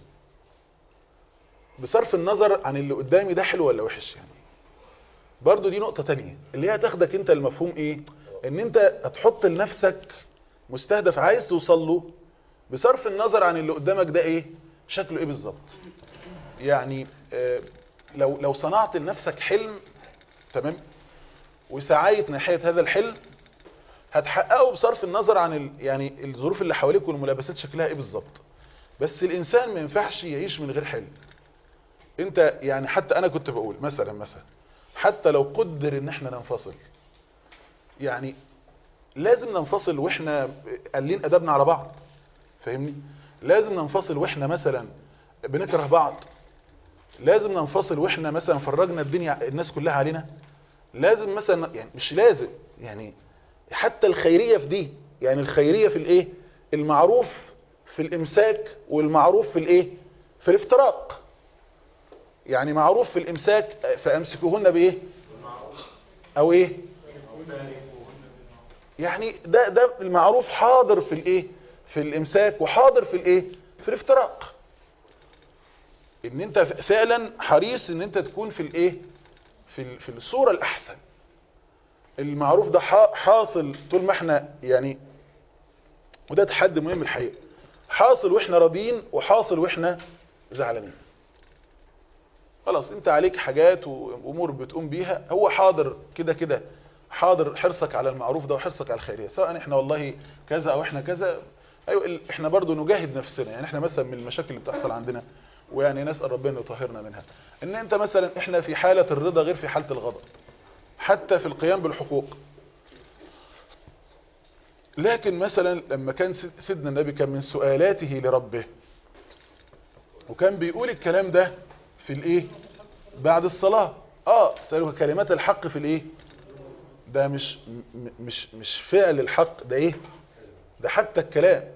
بصرف النظر عن اللي قدامي ده حلو ولا وحش يعني برضو دي نقطة تانية اللي هي تاخدك انت المفهوم ايه ان انت هتحط لنفسك مستهدف عايز توصل له بصرف النظر عن اللي قدامك ده ايه شكله ايه بالظبط يعني آه، لو لو صنعت لنفسك حلم تمام وسعيت ناحية هذا الحلم هتحققه بصرف النظر عن ال... يعني الظروف اللي حواليك والملابسات شكلها ايه بالظبط بس الانسان ما ينفعش يعيش من غير حلم انت يعني حتى انا كنت بقول مثلا مثلا حتى لو قدر ان احنا ننفصل يعني لازم ننفصل واحنا قالين ادبنا على بعض فاهمني لازم ننفصل واحنا مثلا بنكره بعض لازم ننفصل واحنا مثلا فرجنا الدنيا الناس كلها علينا لازم مثلا يعني مش لازم يعني حتى الخيرية في دي يعني الخيرية في الايه المعروف في الامساك والمعروف في الايه في الافتراق يعني معروف في الامساك فامسكوهن بايه او ايه يعني ده ده المعروف حاضر في الايه في الامساك وحاضر في الايه في الافتراق ان انت فعلا حريص ان انت تكون في الايه في ال- في الصورة الاحسن المعروف ده حا- حاصل طول ما احنا يعني وده تحدي مهم الحقيقة حاصل واحنا راضيين وحاصل واحنا زعلانين خلاص انت عليك حاجات وامور بتقوم بيها هو حاضر كده كده حاضر حرصك على المعروف ده وحرصك على الخيرية سواء احنا والله كذا او احنا كذا ايوه ال- احنا برضو نجاهد نفسنا يعني احنا مثلا من المشاكل اللي بتحصل عندنا ويعني نسأل ربنا يطهرنا منها ان انت مثلا احنا في حالة الرضا غير في حالة الغضب حتى في القيام بالحقوق لكن مثلا لما كان سيد- سيدنا النبي كان من سؤالاته لربه وكان بيقول الكلام ده في الايه بعد الصلاة اه سألوك كلمات الحق في الايه ده مش م- مش مش فعل الحق ده ايه ده حتى الكلام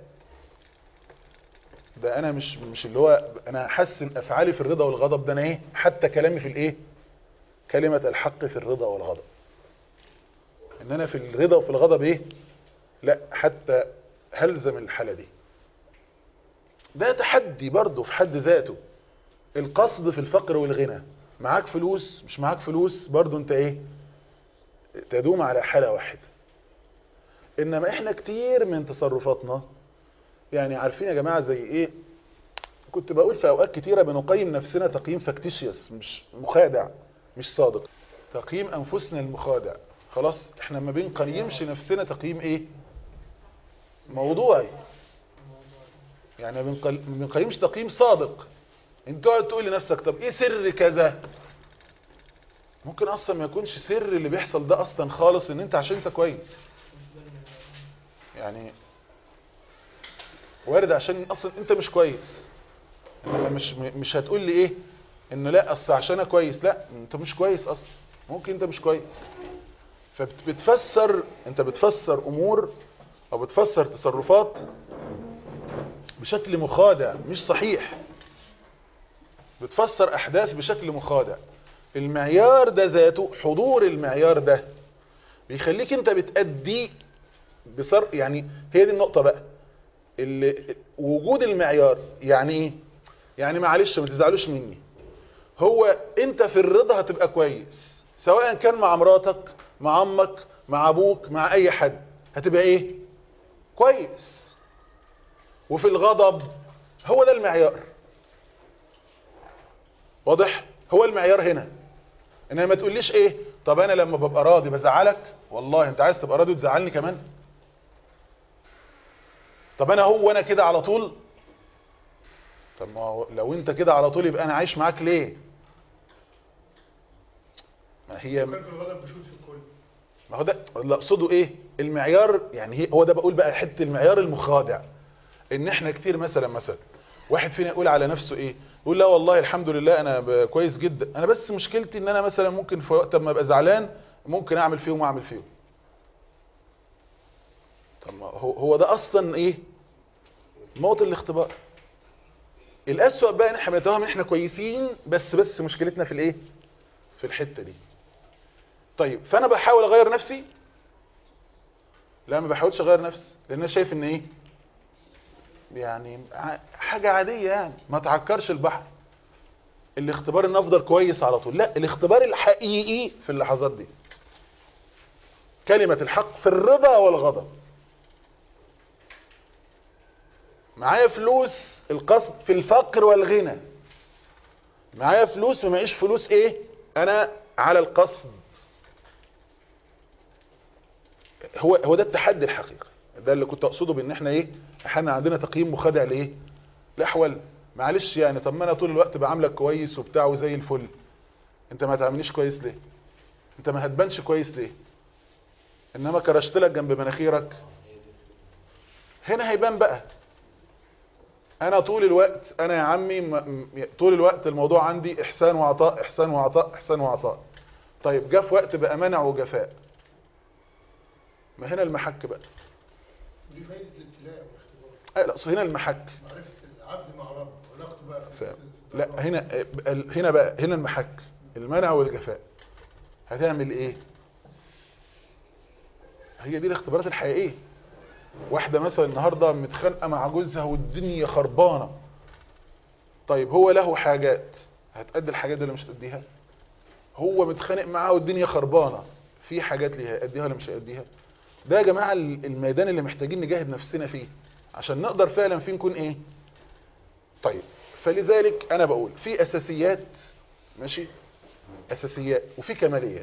ده انا مش مش اللي هو انا احسن افعالي في الرضا والغضب ده انا ايه حتى كلامي في الايه كلمة الحق في الرضا والغضب ان انا في الرضا وفي الغضب ايه لا حتى هلزم الحالة دي ده تحدي برضه في حد ذاته القصد في الفقر والغنى معاك فلوس مش معاك فلوس برضه انت ايه تدوم على حالة واحدة انما احنا كتير من تصرفاتنا يعني عارفين يا جماعة زي ايه كنت بقول في اوقات كتيرة بنقيم نفسنا تقييم فاكتيشيوس مش مخادع مش صادق تقييم انفسنا المخادع خلاص احنا ما بنقيمش نفسنا تقييم ايه موضوعي يعني ما بنقل- ما بنقيمش تقييم صادق انت تقعد تقول لنفسك طب ايه سر كذا ممكن اصلا ما يكونش سر اللي بيحصل ده اصلا خالص ان انت عشان انت كويس يعني وارد عشان اصلا انت مش كويس انما مش مش هتقول لي ايه ان لا اصل عشان انا كويس لا انت مش كويس اصلا ممكن انت مش كويس فبتفسر انت بتفسر امور او بتفسر تصرفات بشكل مخادع مش صحيح بتفسر احداث بشكل مخادع المعيار ده ذاته حضور المعيار ده بيخليك انت بتأدي بصر يعني هي دي النقطة بقى اللي وجود المعيار يعني ايه يعني معلش ما تزعلوش مني هو انت في الرضا هتبقى كويس سواء كان مع مراتك مع امك مع ابوك مع اي حد هتبقى ايه كويس وفي الغضب هو ده المعيار واضح هو المعيار هنا انما ما تقوليش ايه طب انا لما ببقى راضي بزعلك والله انت عايز تبقى راضي وتزعلني كمان طب انا هو انا كده على طول طب ما هو لو انت كده على طول يبقى انا عايش معاك ليه ما هي كان في الغضب بشوط في الكل ما هو ده اللي اقصده ايه المعيار يعني هي هو ده بقول بقى حته المعيار المخادع ان احنا كتير مثلا مثلا واحد فينا يقول على نفسه ايه يقول لا والله الحمد لله انا ب- كويس جدا انا بس مشكلتي ان انا مثلا ممكن في وقت ما ابقى زعلان ممكن اعمل فيهم واعمل فيهم طب ما هو هو ده اصلا ايه موطن الاختبار الاسوأ بقى ان احنا بنتوهم ان احنا كويسين بس بس مشكلتنا في الايه في الحته دي طيب فانا بحاول اغير نفسي لا ما بحاولش اغير نفسي لان انا شايف ان ايه يعني ع- حاجة عادية يعني ما تعكرش البحر الاختبار ان افضل كويس على طول لا الاختبار الحقيقي في اللحظات دي كلمة الحق في الرضا والغضب معايا فلوس القصد في الفقر والغنى معايا فلوس ما معيش فلوس ايه انا على القصد هو هو ده التحدي الحقيقي ده اللي كنت اقصده بان احنا ايه احنا عندنا تقييم مخادع لايه الاحوال معلش يعني طب ما انا طول الوقت بعاملك كويس وبتاع وزي الفل انت ما تعملنيش كويس ليه انت ما هتبانش كويس ليه انما كرشت لك جنب مناخيرك هنا هيبان بقى انا طول الوقت انا يا عمي م- م- طول الوقت الموضوع عندي احسان وعطاء احسان وعطاء احسان وعطاء طيب جه في وقت بقى منع وجفاء ما هنا المحك بقى دي فايدة الابتلاء والاختبار آه لا أصل هنا المحك معرفة العبد مع ربه علاقته بقى في ف... لا هنا هنا بقى هنا المحك المنع والجفاء هتعمل ايه هي دي الاختبارات الحقيقيه واحده مثلا النهارده متخانقه مع جوزها والدنيا خربانه طيب هو له حاجات هتأدي الحاجات دي ولا مش هتأديها هو متخانق معاها والدنيا خربانه في حاجات ليها هيأديها ولا مش هيأديها ده يا جماعه الميدان اللي محتاجين نجاهد نفسنا فيه عشان نقدر فعلا فيه نكون ايه طيب فلذلك انا بقول في اساسيات ماشي اساسيات وفي كماليات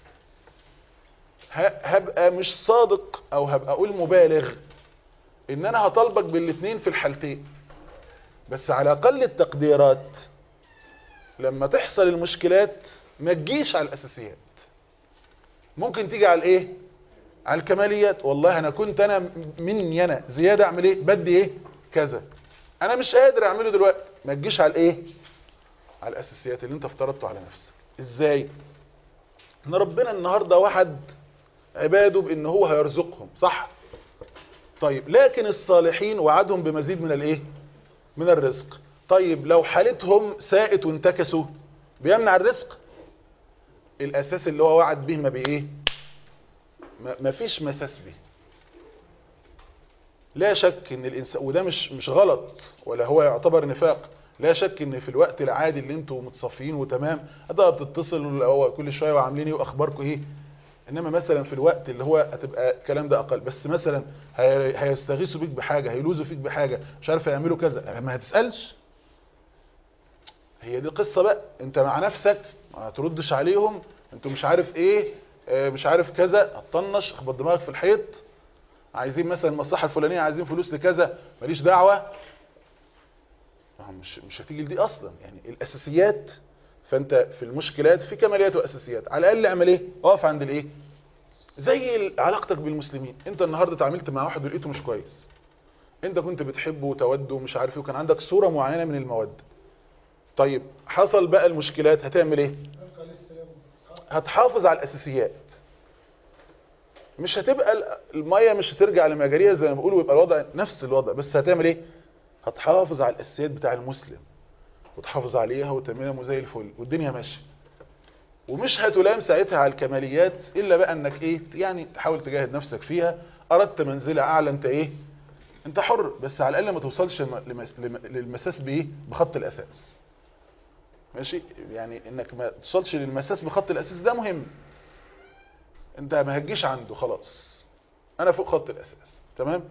ه- هبقى مش صادق او هبقى اقول مبالغ ان انا هطالبك بالاثنين في الحالتين بس على اقل التقديرات لما تحصل المشكلات ما تجيش على الاساسيات ممكن تيجي على الايه على الكماليات والله انا كنت انا مني انا زياده اعمل ايه بدي ايه كذا انا مش قادر اعمله دلوقتي ما تجيش على الايه على الاساسيات اللي انت افترضته على نفسك ازاي ان ربنا النهارده وعد عباده بان هو هيرزقهم صح طيب لكن الصالحين وعدهم بمزيد من الايه من الرزق طيب لو حالتهم ساءت وانتكسوا بيمنع الرزق الاساس اللي هو وعد به ما بايه ما ما فيش مساس به لا شك ان الانسان وده مش مش غلط ولا هو يعتبر نفاق لا شك ان في الوقت العادي اللي انتوا متصفين وتمام هتبقى بتتصل هو كل شويه وعاملين ايه واخباركم ايه انما مثلا في الوقت اللي هو هتبقى الكلام ده اقل بس مثلا هي- هيستغيثوا بيك بحاجه هيلوزوا فيك بحاجه مش عارف هيعملوا كذا ما هتسالش هي دي قصه بقى انت مع نفسك ما تردش عليهم انتوا مش عارف ايه آه، مش عارف كذا هتطنش اخبط دماغك في الحيط عايزين مثلا المصلحه الفلانيه عايزين فلوس لكذا ماليش دعوه ما هو مش مش هتيجي لدي اصلا يعني الاساسيات فانت في المشكلات في كماليات واساسيات على الاقل اعمل ايه اقف عند الايه زي ال- علاقتك بالمسلمين انت النهارده اتعاملت مع واحد ولقيته مش كويس انت كنت بتحبه وتوده ومش عارف ايه وكان عندك صوره معينه من الموده طيب حصل بقى المشكلات هتعمل ايه ألقى عليه السلام هتحافظ على الاساسيات مش هتبقى ال- الميه مش هترجع لمجاريها زي ما بيقولوا ويبقى الوضع نفس الوضع بس هتعمل ايه هتحافظ على الاساسيات بتاع المسلم وتحافظ عليها وتمام وزي الفل والدنيا ماشيه ومش هتلام ساعتها على الكماليات الا بقى انك ايه يعني تحاول تجاهد نفسك فيها اردت منزله اعلى انت ايه انت حر بس على الاقل ما توصلش لم- لمس- لم- للمساس بايه بخط الاساس ماشي يعني انك ما توصلش للمساس بخط الاساس ده مهم انت ما هتجيش عنده خلاص انا فوق خط الاساس تمام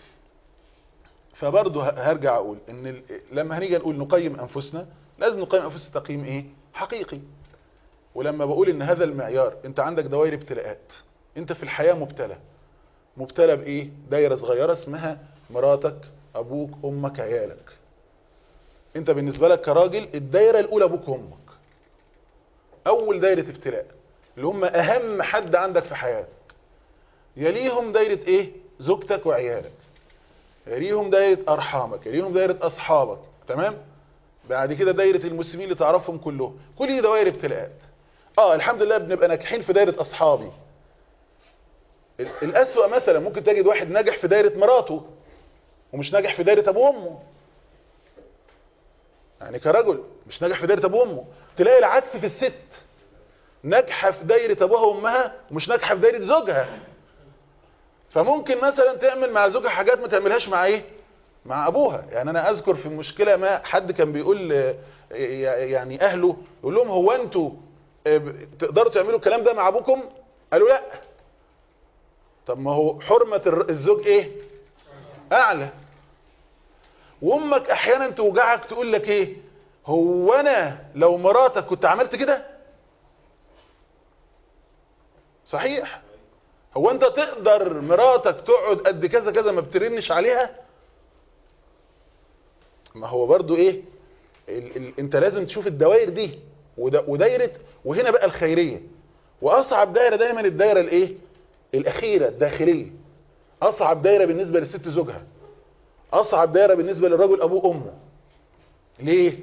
فبرضه ه- هرجع اقول ان ال- لما هنيجي نقول نقيم انفسنا لازم نقيم انفسنا تقييم ايه حقيقي ولما بقول ان هذا المعيار انت عندك دوائر ابتلاءات انت في الحياة مبتلى مبتلى بايه دايرة صغيرة اسمها مراتك ابوك امك عيالك انت بالنسبة لك كراجل الدايرة الاولى ابوك وامك اول دايرة ابتلاء اللي هم اهم حد عندك في حياتك يليهم دايرة ايه زوجتك وعيالك يليهم دايرة ارحامك يليهم دايرة اصحابك تمام بعد كده دايرة المسلمين اللي تعرفهم كلهم كل دي دوائر ابتلاءات اه الحمد لله بنبقى ناجحين في دايرة اصحابي ال- الاسوأ مثلا ممكن تجد واحد ناجح في دايرة مراته ومش ناجح في دايرة ابو امه يعني كرجل مش ناجح في دايرة ابو امه تلاقي العكس في الست ناجحة في دايرة ابوها وامها ومش ناجحة في دايرة زوجها فممكن مثلا تعمل مع زوجها حاجات ما تعملهاش مع ايه مع ابوها يعني انا اذكر في مشكلة ما حد كان بيقول آه، يعني اهله يقول لهم هو انتوا آه، ب- تقدروا تعملوا الكلام ده مع ابوكم قالوا لا طب ما هو حرمة الر- الزوج ايه اعلى وامك احيانا توجعك تقول لك ايه هو انا لو مراتك كنت عملت كده صحيح هو انت تقدر مراتك تقعد قد كذا كذا ما بترنش عليها ما هو برضو ايه ال ال انت لازم تشوف الدوائر دي ودا ودايره وهنا بقى الخيريه واصعب دايره دايما الدايره الايه الاخيره الداخليه اصعب دايره بالنسبه للست زوجها اصعب دايره بالنسبه للرجل ابوه وامه ليه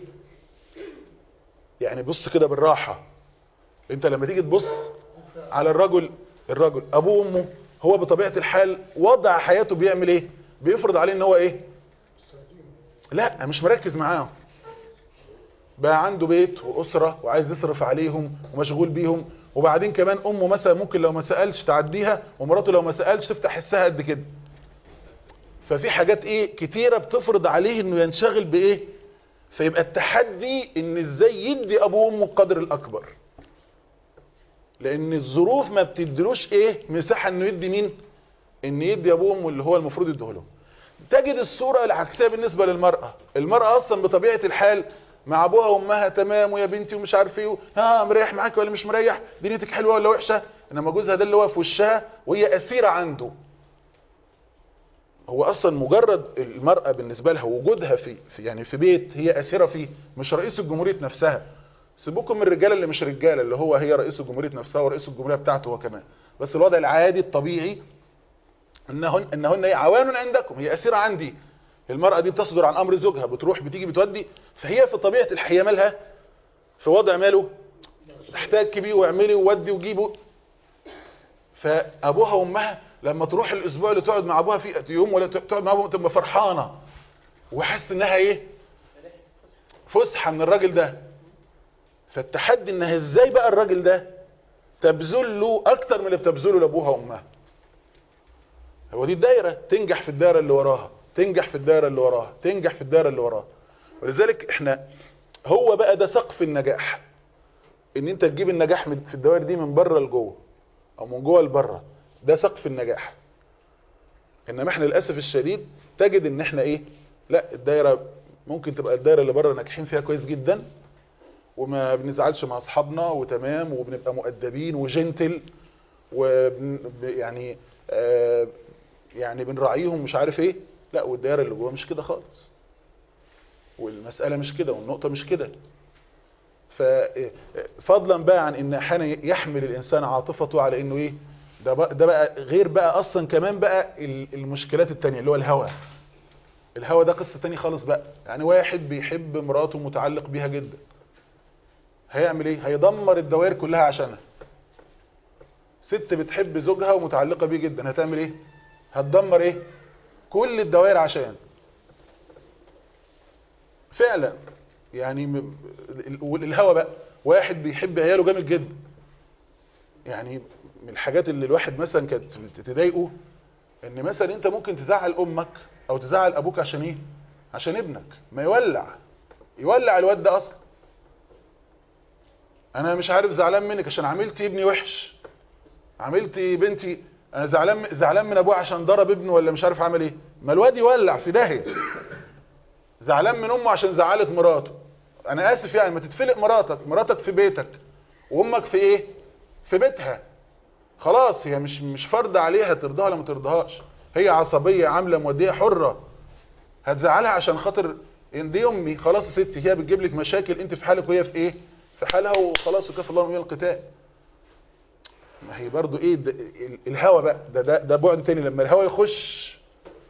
يعني بص كده بالراحه انت لما تيجي تبص على الرجل الرجل ابوه وامه هو بطبيعه الحال وضع حياته بيعمل ايه بيفرض عليه ان هو ايه لا مش مركز معاهم بقى عنده بيت واسره وعايز يصرف عليهم ومشغول بيهم وبعدين كمان امه مثلا ممكن لو ما سالش تعديها ومراته لو ما سالش تفتح حسها قد كده ففي حاجات ايه كتيره بتفرض عليه انه ينشغل بايه فيبقى التحدي ان ازاي يدي ابوه وامه القدر الاكبر لان الظروف ما بتديلوش ايه مساحه انه يدي مين ان يدي ابوه وامه اللي هو المفروض يديه لهم تجد الصوره العكسيه بالنسبه للمراه المراه اصلا بطبيعه الحال مع ابوها وامها تمام ويا بنتي ومش عارف ايه ها مريح معاك ولا مش مريح دنيتك حلوه ولا وحشه انما جوزها ده اللي هو في وشها وهي اسيره عنده هو اصلا مجرد المراه بالنسبه لها وجودها في, في يعني في بيت هي اسيره فيه مش رئيس الجمهوريه نفسها سيبوكم من الرجاله اللي مش رجاله اللي هو هي رئيس الجمهوريه نفسها ورئيس الجمهوريه بتاعته هو كمان بس الوضع العادي الطبيعي انهن انهن هي عوان عندكم هي اسيره عندي المراه دي بتصدر عن امر زوجها بتروح بتيجي بتودي فهي في طبيعه الحياه مالها في وضع ماله تحتاج بيه واعملي وودي وجيبه فابوها وامها لما تروح الاسبوع اللي تقعد مع ابوها في يوم ولا تقعد مع ابوها تبقى فرحانه وحاسه انها ايه فسحه من الراجل ده فالتحدي انها ازاي بقى الراجل ده تبذل له اكتر من اللي بتبذله لابوها وامها هو دي الدايره تنجح في الدايره اللي وراها تنجح في الدايره اللي وراها تنجح في الدايره اللي وراها ولذلك احنا هو بقى ده سقف النجاح ان انت تجيب النجاح من في الدوائر دي من بره لجوه او من جوه لبره ده سقف النجاح انما احنا للاسف الشديد تجد ان احنا ايه لا الدايره ممكن تبقى الدايره اللي بره ناجحين فيها كويس جدا وما بنزعلش مع اصحابنا وتمام وبنبقى مؤدبين وجنتل ويعني آه يعني بنراعيهم مش عارف ايه لا والدايره اللي جوه مش كده خالص والمساله مش كده والنقطه مش كده ففضلا بقى عن ان احيانا يحمل الانسان عاطفته على انه ايه ده بقى, ده بقى غير بقى اصلا كمان بقى المشكلات التانية اللي هو الهوى الهوى ده قصة تاني خالص بقى يعني واحد بيحب مراته متعلق بيها جدا هيعمل ايه هيدمر الدوائر كلها عشانها ست بتحب زوجها ومتعلقة بيه جدا هتعمل ايه هتدمر ايه كل الدوائر عشان فعلا يعني الهوى بقى واحد بيحب عياله جامد جدا يعني من الحاجات اللي الواحد مثلا كانت تضايقه ان مثلا انت ممكن تزعل امك او تزعل ابوك عشان ايه عشان ابنك ما يولع يولع الواد ده اصلا انا مش عارف زعلان منك عشان عملت ابني وحش عملت بنتي انا زعلان زعلان من ابوه عشان ضرب ابنه ولا مش عارف عمل ايه ما الواد يولع في داهيه زعلان من امه عشان زعلت مراته انا اسف يعني ما تتفلق مراتك مراتك في بيتك وامك في ايه في بيتها خلاص هي مش مش فرض عليها ترضاها ولا ما ترضاهاش هي عصبيه عامله موديه حره هتزعلها عشان خاطر ان دي امي خلاص يا ستي هي بتجيب لك مشاكل انت في حالك وهي في ايه في حالها وخلاص وكفى الله من القتال ما هي برضو ايه ده الهوى بقى ده ده, ده بعد تاني لما الهوى يخش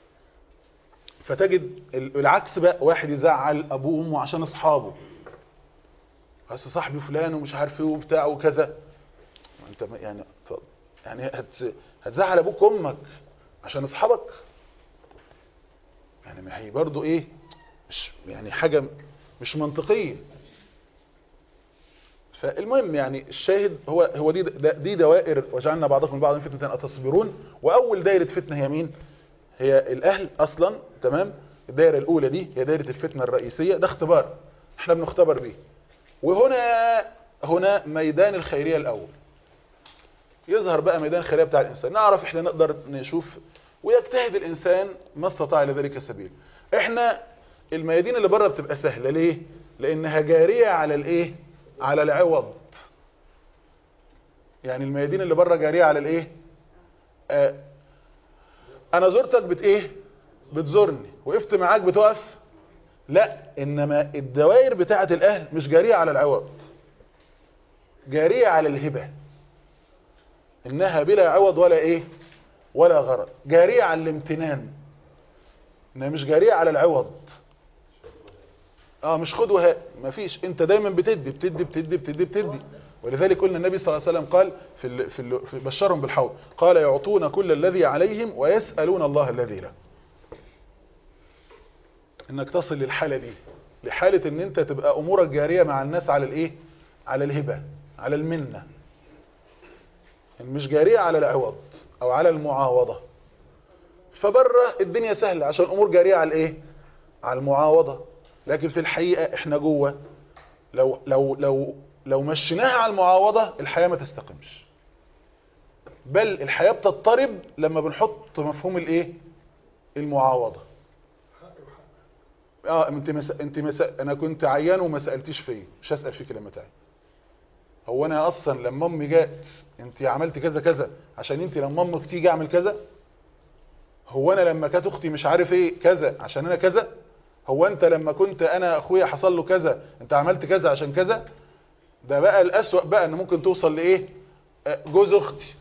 فتجد العكس بقى واحد يزعل ابوه وامه عشان اصحابه بس صاحبي فلان ومش عارف ايه وبتاع وكذا انت يعني يعني هت هتزعل ابوك وامك عشان اصحابك يعني ما هي برضو ايه مش يعني حاجه مش منطقيه فالمهم يعني الشاهد هو هو دي دي دوائر وجعلنا بعضكم من بعض فتنه اتصبرون واول دايره فتنه هي مين هي الاهل اصلا تمام الدايره الاولى دي هي دايره الفتنه الرئيسيه ده اختبار احنا بنختبر بيه وهنا هنا ميدان الخيريه الاول يظهر بقى ميدان الخيريه بتاع الانسان نعرف احنا نقدر نشوف ويجتهد الانسان ما استطاع لذلك السبيل احنا الميادين اللي بره بتبقى سهله ليه لانها جاريه على الايه على العوض يعني الميادين اللي بره جاريه على الايه آه انا زرتك بت ايه بتزورني وقفت معاك بتقف لا انما الدوائر بتاعه الاهل مش جاريه على العوض جاريه على الهبه انها بلا عوض ولا ايه ولا غرض جاريه على الامتنان انها مش جاريه على العوض اه مش خد وهات مفيش انت دايما بتدي بتدي بتدي بتدي بتدي ولذلك قلنا النبي صلى الله عليه وسلم قال في ال في, ال في بشرهم بالحوض قال يعطون كل الذي عليهم ويسالون الله الذي له انك تصل للحاله دي لحاله ان انت تبقى امورك جاريه مع الناس على الايه على الهبه على المنه مش جاريه على العوض او على المعاوضه فبره الدنيا سهله عشان الامور جاريه على الايه على المعاوضه لكن في الحقيقه احنا جوه لو لو لو لو مشيناها على المعاوضه الحياه ما تستقمش بل الحياه بتضطرب لما بنحط مفهوم الايه المعاوضه اه انت مس... انت مس... انا كنت عيان وما سالتيش فيا مش هسال فيك لما تعي هو انا اصلا لما امي جت انت عملت كذا كذا عشان انت لما امك تيجي اعمل كذا هو انا لما كانت اختي مش عارف ايه كذا عشان انا كذا هو انت لما كنت انا اخويا حصل له كذا انت عملت كذا عشان كذا ده بقى الاسوأ بقى ان ممكن توصل لايه آه، جوز اختي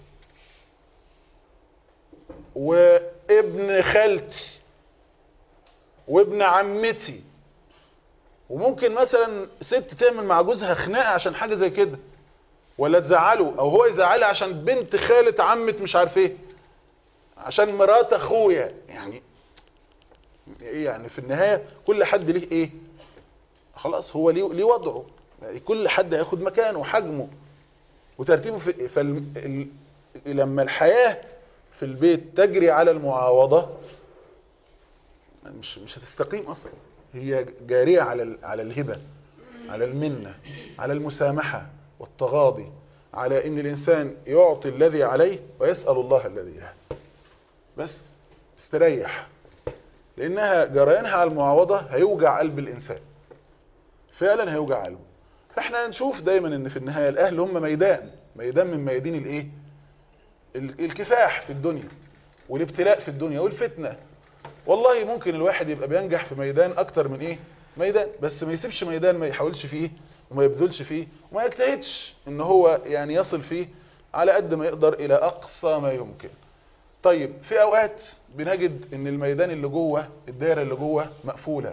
وابن خالتي وابن عمتي وممكن مثلا ست تعمل مع جوزها خناقه عشان حاجه زي كده ولا تزعله او هو يزعلها عشان بنت خالة عمة مش عارف ايه عشان مرات اخويا يعني ايه يعني في النهايه كل حد ليه ايه خلاص هو ليه ليه وضعه يعني كل حد هياخد مكانه وحجمه وترتيبه في فال... ال... لما الحياه في البيت تجري على المعاوضه مش مش هتستقيم اصلا هي جاريه على ال... على الهبه على المنه على المسامحه والتغاضي على ان الانسان يعطي الذي عليه ويسال الله الذي له بس استريح لانها جريانها على المعاوضه هيوجع قلب الانسان فعلا هيوجع قلبه فاحنا نشوف دايما ان في النهايه الاهل هم ميدان ميدان من ميادين الايه ال- الكفاح في الدنيا والابتلاء في الدنيا والفتنه والله ممكن الواحد يبقى بينجح في ميدان اكتر من ايه ميدان بس ما يسيبش ميدان ما يحاولش فيه وما يبذلش فيه وما يجتهدش ان هو يعني يصل فيه على قد ما يقدر الى اقصى ما يمكن طيب في اوقات بنجد ان الميدان اللي جوه الدايره اللي جوه مقفوله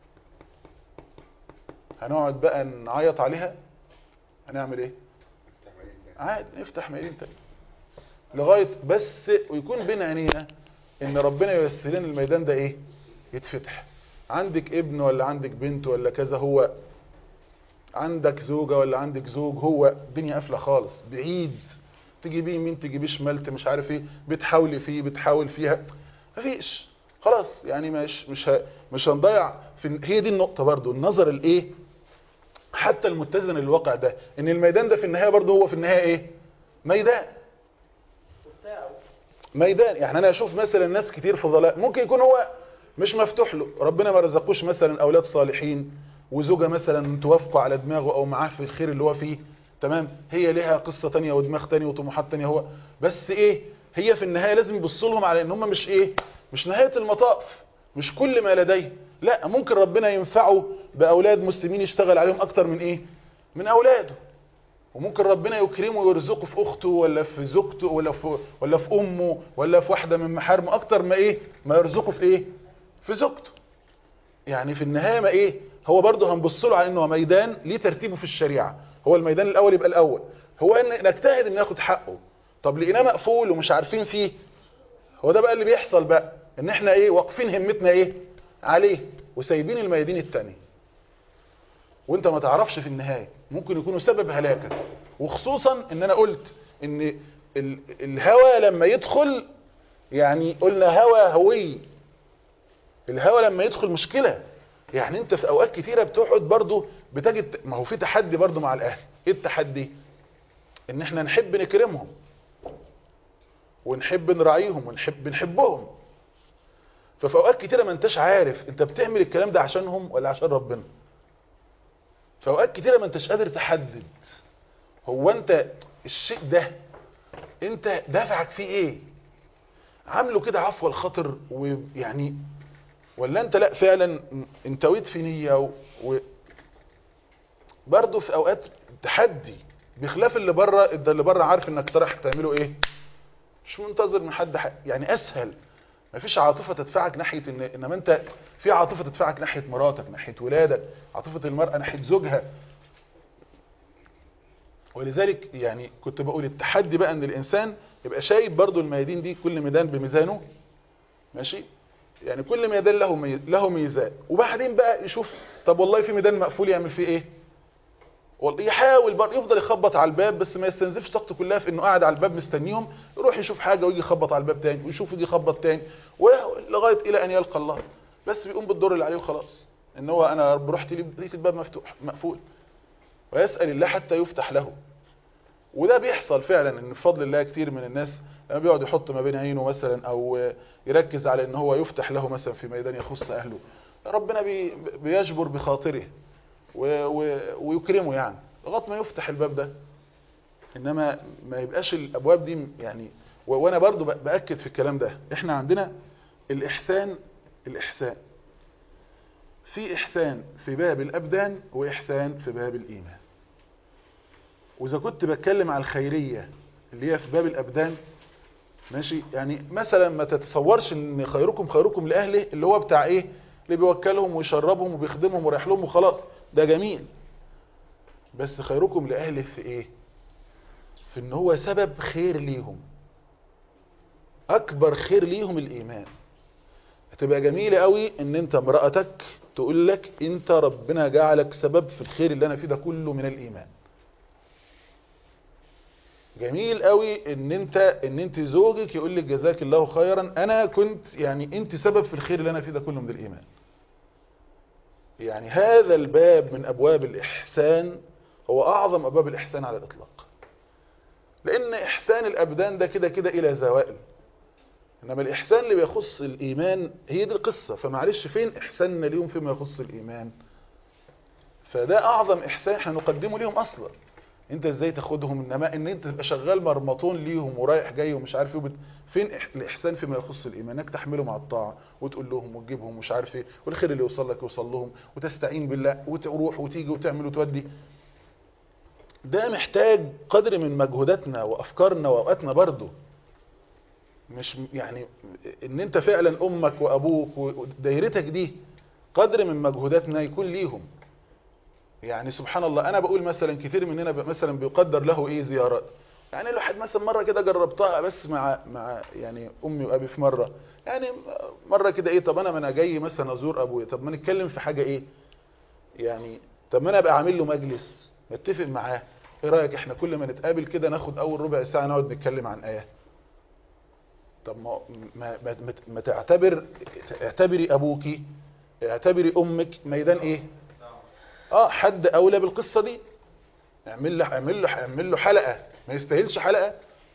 هنقعد بقى نعيط عليها هنعمل ايه عادي نفتح ميادين تاني لغايه بس ويكون بين عينينا ان ربنا ييسر لنا الميدان ده ايه يتفتح عندك ابن ولا عندك بنت ولا كذا هو عندك زوجة ولا عندك زوج هو الدنيا قافله خالص بعيد تجيبيه يمين تجيبيه شمال انت مش عارف ايه بتحاولي فيه بتحاول فيها مفيش خلاص يعني مش مش ه- مش هنضيع في هي دي النقطة برضو النظر الايه حتى المتزن للواقع ده ان الميدان ده في النهاية برضو هو في النهاية ايه ميدان بتاعه ميدان يعني انا اشوف مثلا ناس كتير فضلاء ممكن يكون هو مش مفتوح له ربنا ما رزقوش مثلا اولاد صالحين وزوجة مثلا توافقوا على دماغه او معاه في الخير اللي هو فيه تمام هي ليها قصة تانية ودماغ تانية وطموحات تانية هو بس ايه هي في النهاية لازم يبص لهم على ان هم مش ايه مش نهاية المطاف مش كل ما لديه لا ممكن ربنا ينفعه باولاد مسلمين يشتغل عليهم اكتر من ايه من اولاده وممكن ربنا يكرمه ويرزقه في اخته ولا في زوجته ولا في ولا في امه ولا في واحده من محارمه اكتر ما ايه ما يرزقه في ايه في زوجته يعني في النهايه ما ايه هو برضه هنبص له على انه ميدان ليه ترتيبه في الشريعه هو الميدان الاول يبقى الاول هو ان نجتهد ان ناخد حقه طب لقيناه مقفول ومش عارفين فيه هو ده بقى اللي بيحصل بقى ان احنا ايه واقفين همتنا ايه عليه وسايبين الميادين التانية وانت ما تعرفش في النهاية ممكن يكونوا سبب هلاكك وخصوصا ان انا قلت ان ال- الهوى لما يدخل يعني قلنا هوى هوي الهوى لما يدخل مشكلة يعني انت في اوقات كتيرة بتقعد برضو بتجد ما هو في تحدي برضو مع الاهل ايه التحدي ان احنا نحب نكرمهم ونحب نراعيهم ونحب نحبهم ففي اوقات كتيرة ما انتش عارف انت بتعمل الكلام ده عشانهم ولا عشان ربنا في اوقات كتيرة ما انتش قادر تحدد هو انت الشيء ده انت دافعك فيه ايه عامله كده عفو الخاطر ويعني ولا انت لا فعلا انتويت في نية و... و... برضه في اوقات تحدي بخلاف اللي بره ده اللي بره عارف انك رايح تعمله ايه مش منتظر من حد حق. يعني اسهل مفيش عاطفه تدفعك ناحيه ان انما انت في عاطفه تدفعك ناحيه مراتك ناحيه ولادك عاطفه المراه ناحيه زوجها ولذلك يعني كنت بقول التحدي بقى ان الانسان يبقى شايف برضو الميادين دي كل ميدان بميزانه ماشي يعني كل ميدان له مي... له ميزان وبعدين بقى يشوف طب والله في ميدان مقفول يعمل فيه ايه والله يحاول برضه يفضل يخبط على الباب بس ما يستنزفش طاقته كلها في انه قاعد على الباب مستنيهم يروح يشوف حاجه ويجي يخبط على الباب تاني ويشوف يجي يخبط تاني ولغايه الى ان يلقى الله بس بيقوم بالدور اللي عليه وخلاص ان هو انا رب رحت لي لقيت الباب مفتوح مقفول ويسال الله حتى يفتح له وده بيحصل فعلا ان بفضل الله كتير من الناس لما بيقعد يحط ما بين عينه مثلا او يركز على ان هو يفتح له مثلا في ميدان يخص اهله ربنا بي بيجبر بخاطره و و ويكرمه يعني لغايه ما يفتح الباب ده انما ما يبقاش الابواب دي يعني و- وانا برضو ب- باكد في الكلام ده احنا عندنا الاحسان الاحسان في احسان في باب الابدان واحسان في باب الايمان واذا كنت بتكلم على الخيريه اللي هي في باب الابدان ماشي يعني مثلا ما تتصورش ان خيركم خيركم لاهله اللي هو بتاع ايه اللي بيوكلهم ويشربهم وبيخدمهم ويريح لهم وخلاص ده جميل بس خيركم لاهله في ايه في ان هو سبب خير ليهم اكبر خير ليهم الايمان هتبقى جميلة قوي ان انت امرأتك تقول لك انت ربنا جعلك سبب في الخير اللي انا فيه ده كله من الايمان جميل قوي ان انت ان انت زوجك يقول لك جزاك الله خيرا انا كنت يعني انت سبب في الخير اللي انا فيه ده كله من الايمان يعني هذا الباب من ابواب الاحسان هو اعظم ابواب الاحسان على الاطلاق لان احسان الابدان ده كده كده الى زوائل انما الاحسان اللي بيخص الايمان هي دي القصه فمعلش فين احساننا ليهم فيما يخص الايمان فده اعظم احسان احنا نقدمه ليهم اصلا انت ازاي تاخدهم انما ان انت تبقى شغال مرمطون ليهم ورايح جاي ومش عارف ايه وبت... فين إح- الاحسان فيما يخص الايمان انك تحملهم على الطاعه وتقول لهم وتجيبهم ومش عارف ايه والخير اللي يوصل لك يوصل لهم وتستعين بالله وتروح وتيجي وتعمل وتودي ده محتاج قدر من مجهوداتنا وافكارنا واوقاتنا برضه مش يعني ان انت فعلا امك وابوك ودايرتك دي قدر من مجهوداتنا يكون ليهم يعني سبحان الله انا بقول مثلا كتير مننا ب- مثلا بيقدر له ايه زيارات يعني الواحد مثلا مره كده جربتها بس مع مع يعني امي وابي في مره يعني مره كده ايه طب انا ما انا جاي مثلا ازور ابويا طب ما نتكلم في حاجه ايه يعني طب ما انا ابقى عامل له مجلس نتفق معاه ايه رايك احنا كل ما نتقابل كده ناخد اول ربع ساعه نقعد نتكلم عن ايه طب ما ما, ما, ما, ما تعتبر اعتبري ابوكي اعتبري امك ميدان ايه اه حد اولى بالقصه دي اعمل له اعمل له اعمل له حلقه ما يستاهلش حلقه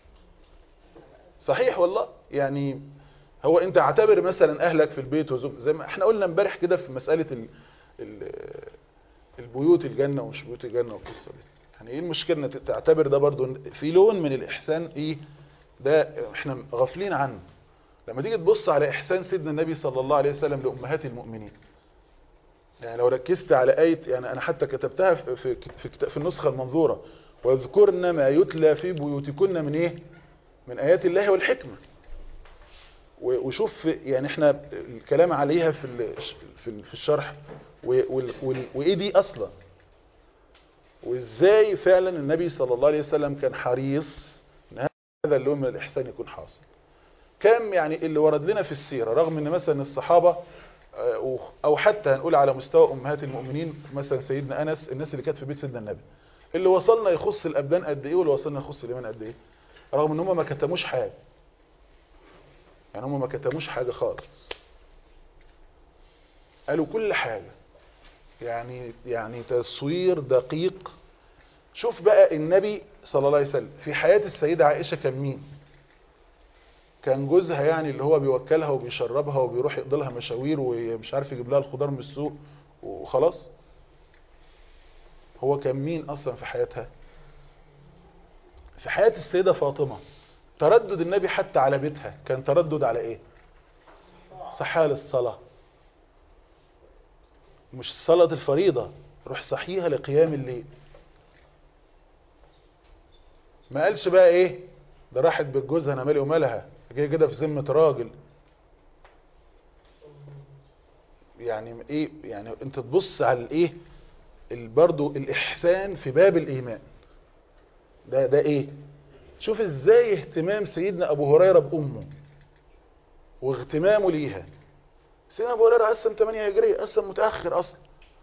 صحيح والله يعني هو انت اعتبر مثلا اهلك في البيت وزوج زي ما احنا قلنا امبارح كده في مساله ال ال البيوت الجنه ومش بيوت الجنه والقصه دي يعني ايه المشكله انك تعتبر ده برضو في لون من الاحسان ايه ده احنا غافلين عنه لما تيجي تبص على احسان سيدنا النبي صلى الله عليه وسلم لامهات المؤمنين يعني لو ركزت على آية يعني أنا حتى كتبتها في في في, كتا- في النسخة المنظورة واذكرن ما يتلى في بيوتكن من إيه؟ من آيات الله والحكمة و- وشوف يعني احنا الكلام عليها في ال- في ال- في الشرح و- وال- وال- وإيه دي أصلا وإزاي فعلا النبي صلى الله عليه وسلم كان حريص إن هذا اللون من الإحسان يكون حاصل كم يعني اللي ورد لنا في السيرة رغم ان مثلا الصحابة آه، او حتى هنقول على مستوى امهات المؤمنين مثلا سيدنا انس الناس اللي كانت في بيت سيدنا النبي اللي وصلنا يخص الابدان قد ايه واللي وصلنا يخص الايمان قد ايه رغم ان هم ما كتموش حاجه يعني هم ما كتموش حاجه خالص قالوا كل حاجه يعني يعني تصوير دقيق شوف بقى النبي صلى الله عليه وسلم في حياه السيده عائشه كان مين كان جوزها يعني اللي هو بيوكلها وبيشربها وبيروح يقضي لها مشاوير ومش عارف يجيب لها الخضار من السوق وخلاص هو كان مين اصلا في حياتها في حياة السيدة فاطمة تردد النبي حتى على بيتها كان تردد على ايه صحيها للصلاة مش صلاة الفريضة روح صحيها لقيام الليل ما قالش بقى ايه ده راحت بالجوزها انا مالي ومالها جاي كده في ذمة راجل يعني ايه يعني انت تبص على الايه ال- برضو الاحسان في باب الايمان ده ده ايه شوف ازاي اهتمام سيدنا ابو هريره بامه واغتمامه ليها سيدنا ابو هريره اسلم 8 هجريه اسلم متاخر اصلا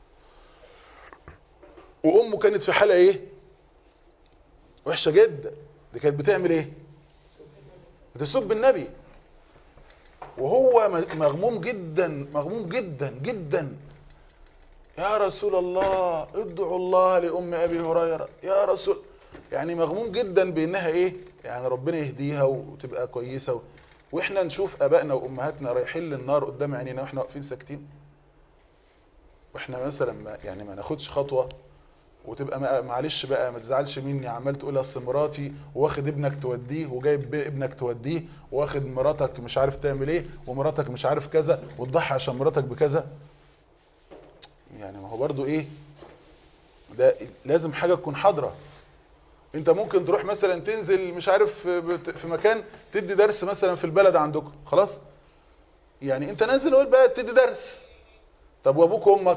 وامه كانت في حاله ايه وحشه جدا دي كانت بتعمل ايه بتسب النبي وهو م- مغموم جدا مغموم جدا جدا يا رسول الله ادعوا الله لأم أبي هريرة يا رسول يعني مغموم جدا بأنها إيه يعني ربنا يهديها وتبقى كويسة و... وإحنا نشوف أبائنا وأمهاتنا رايحين للنار قدام عينينا وإحنا واقفين ساكتين وإحنا مثلا ما يعني ما ناخدش خطوة وتبقى ما- معلش بقى ما تزعلش مني عمال تقول اصل مراتي واخد ابنك توديه وجايب ب- ابنك توديه واخد مراتك مش عارف تعمل ايه ومراتك مش عارف كذا وتضحي عشان مراتك بكذا يعني ما هو برضو ايه ده لازم حاجة تكون حاضرة انت ممكن تروح مثلا تنزل مش عارف بت- في مكان تدي درس مثلا في البلد عندكم خلاص يعني انت نازل اول بقى تدي درس طب وابوك وامك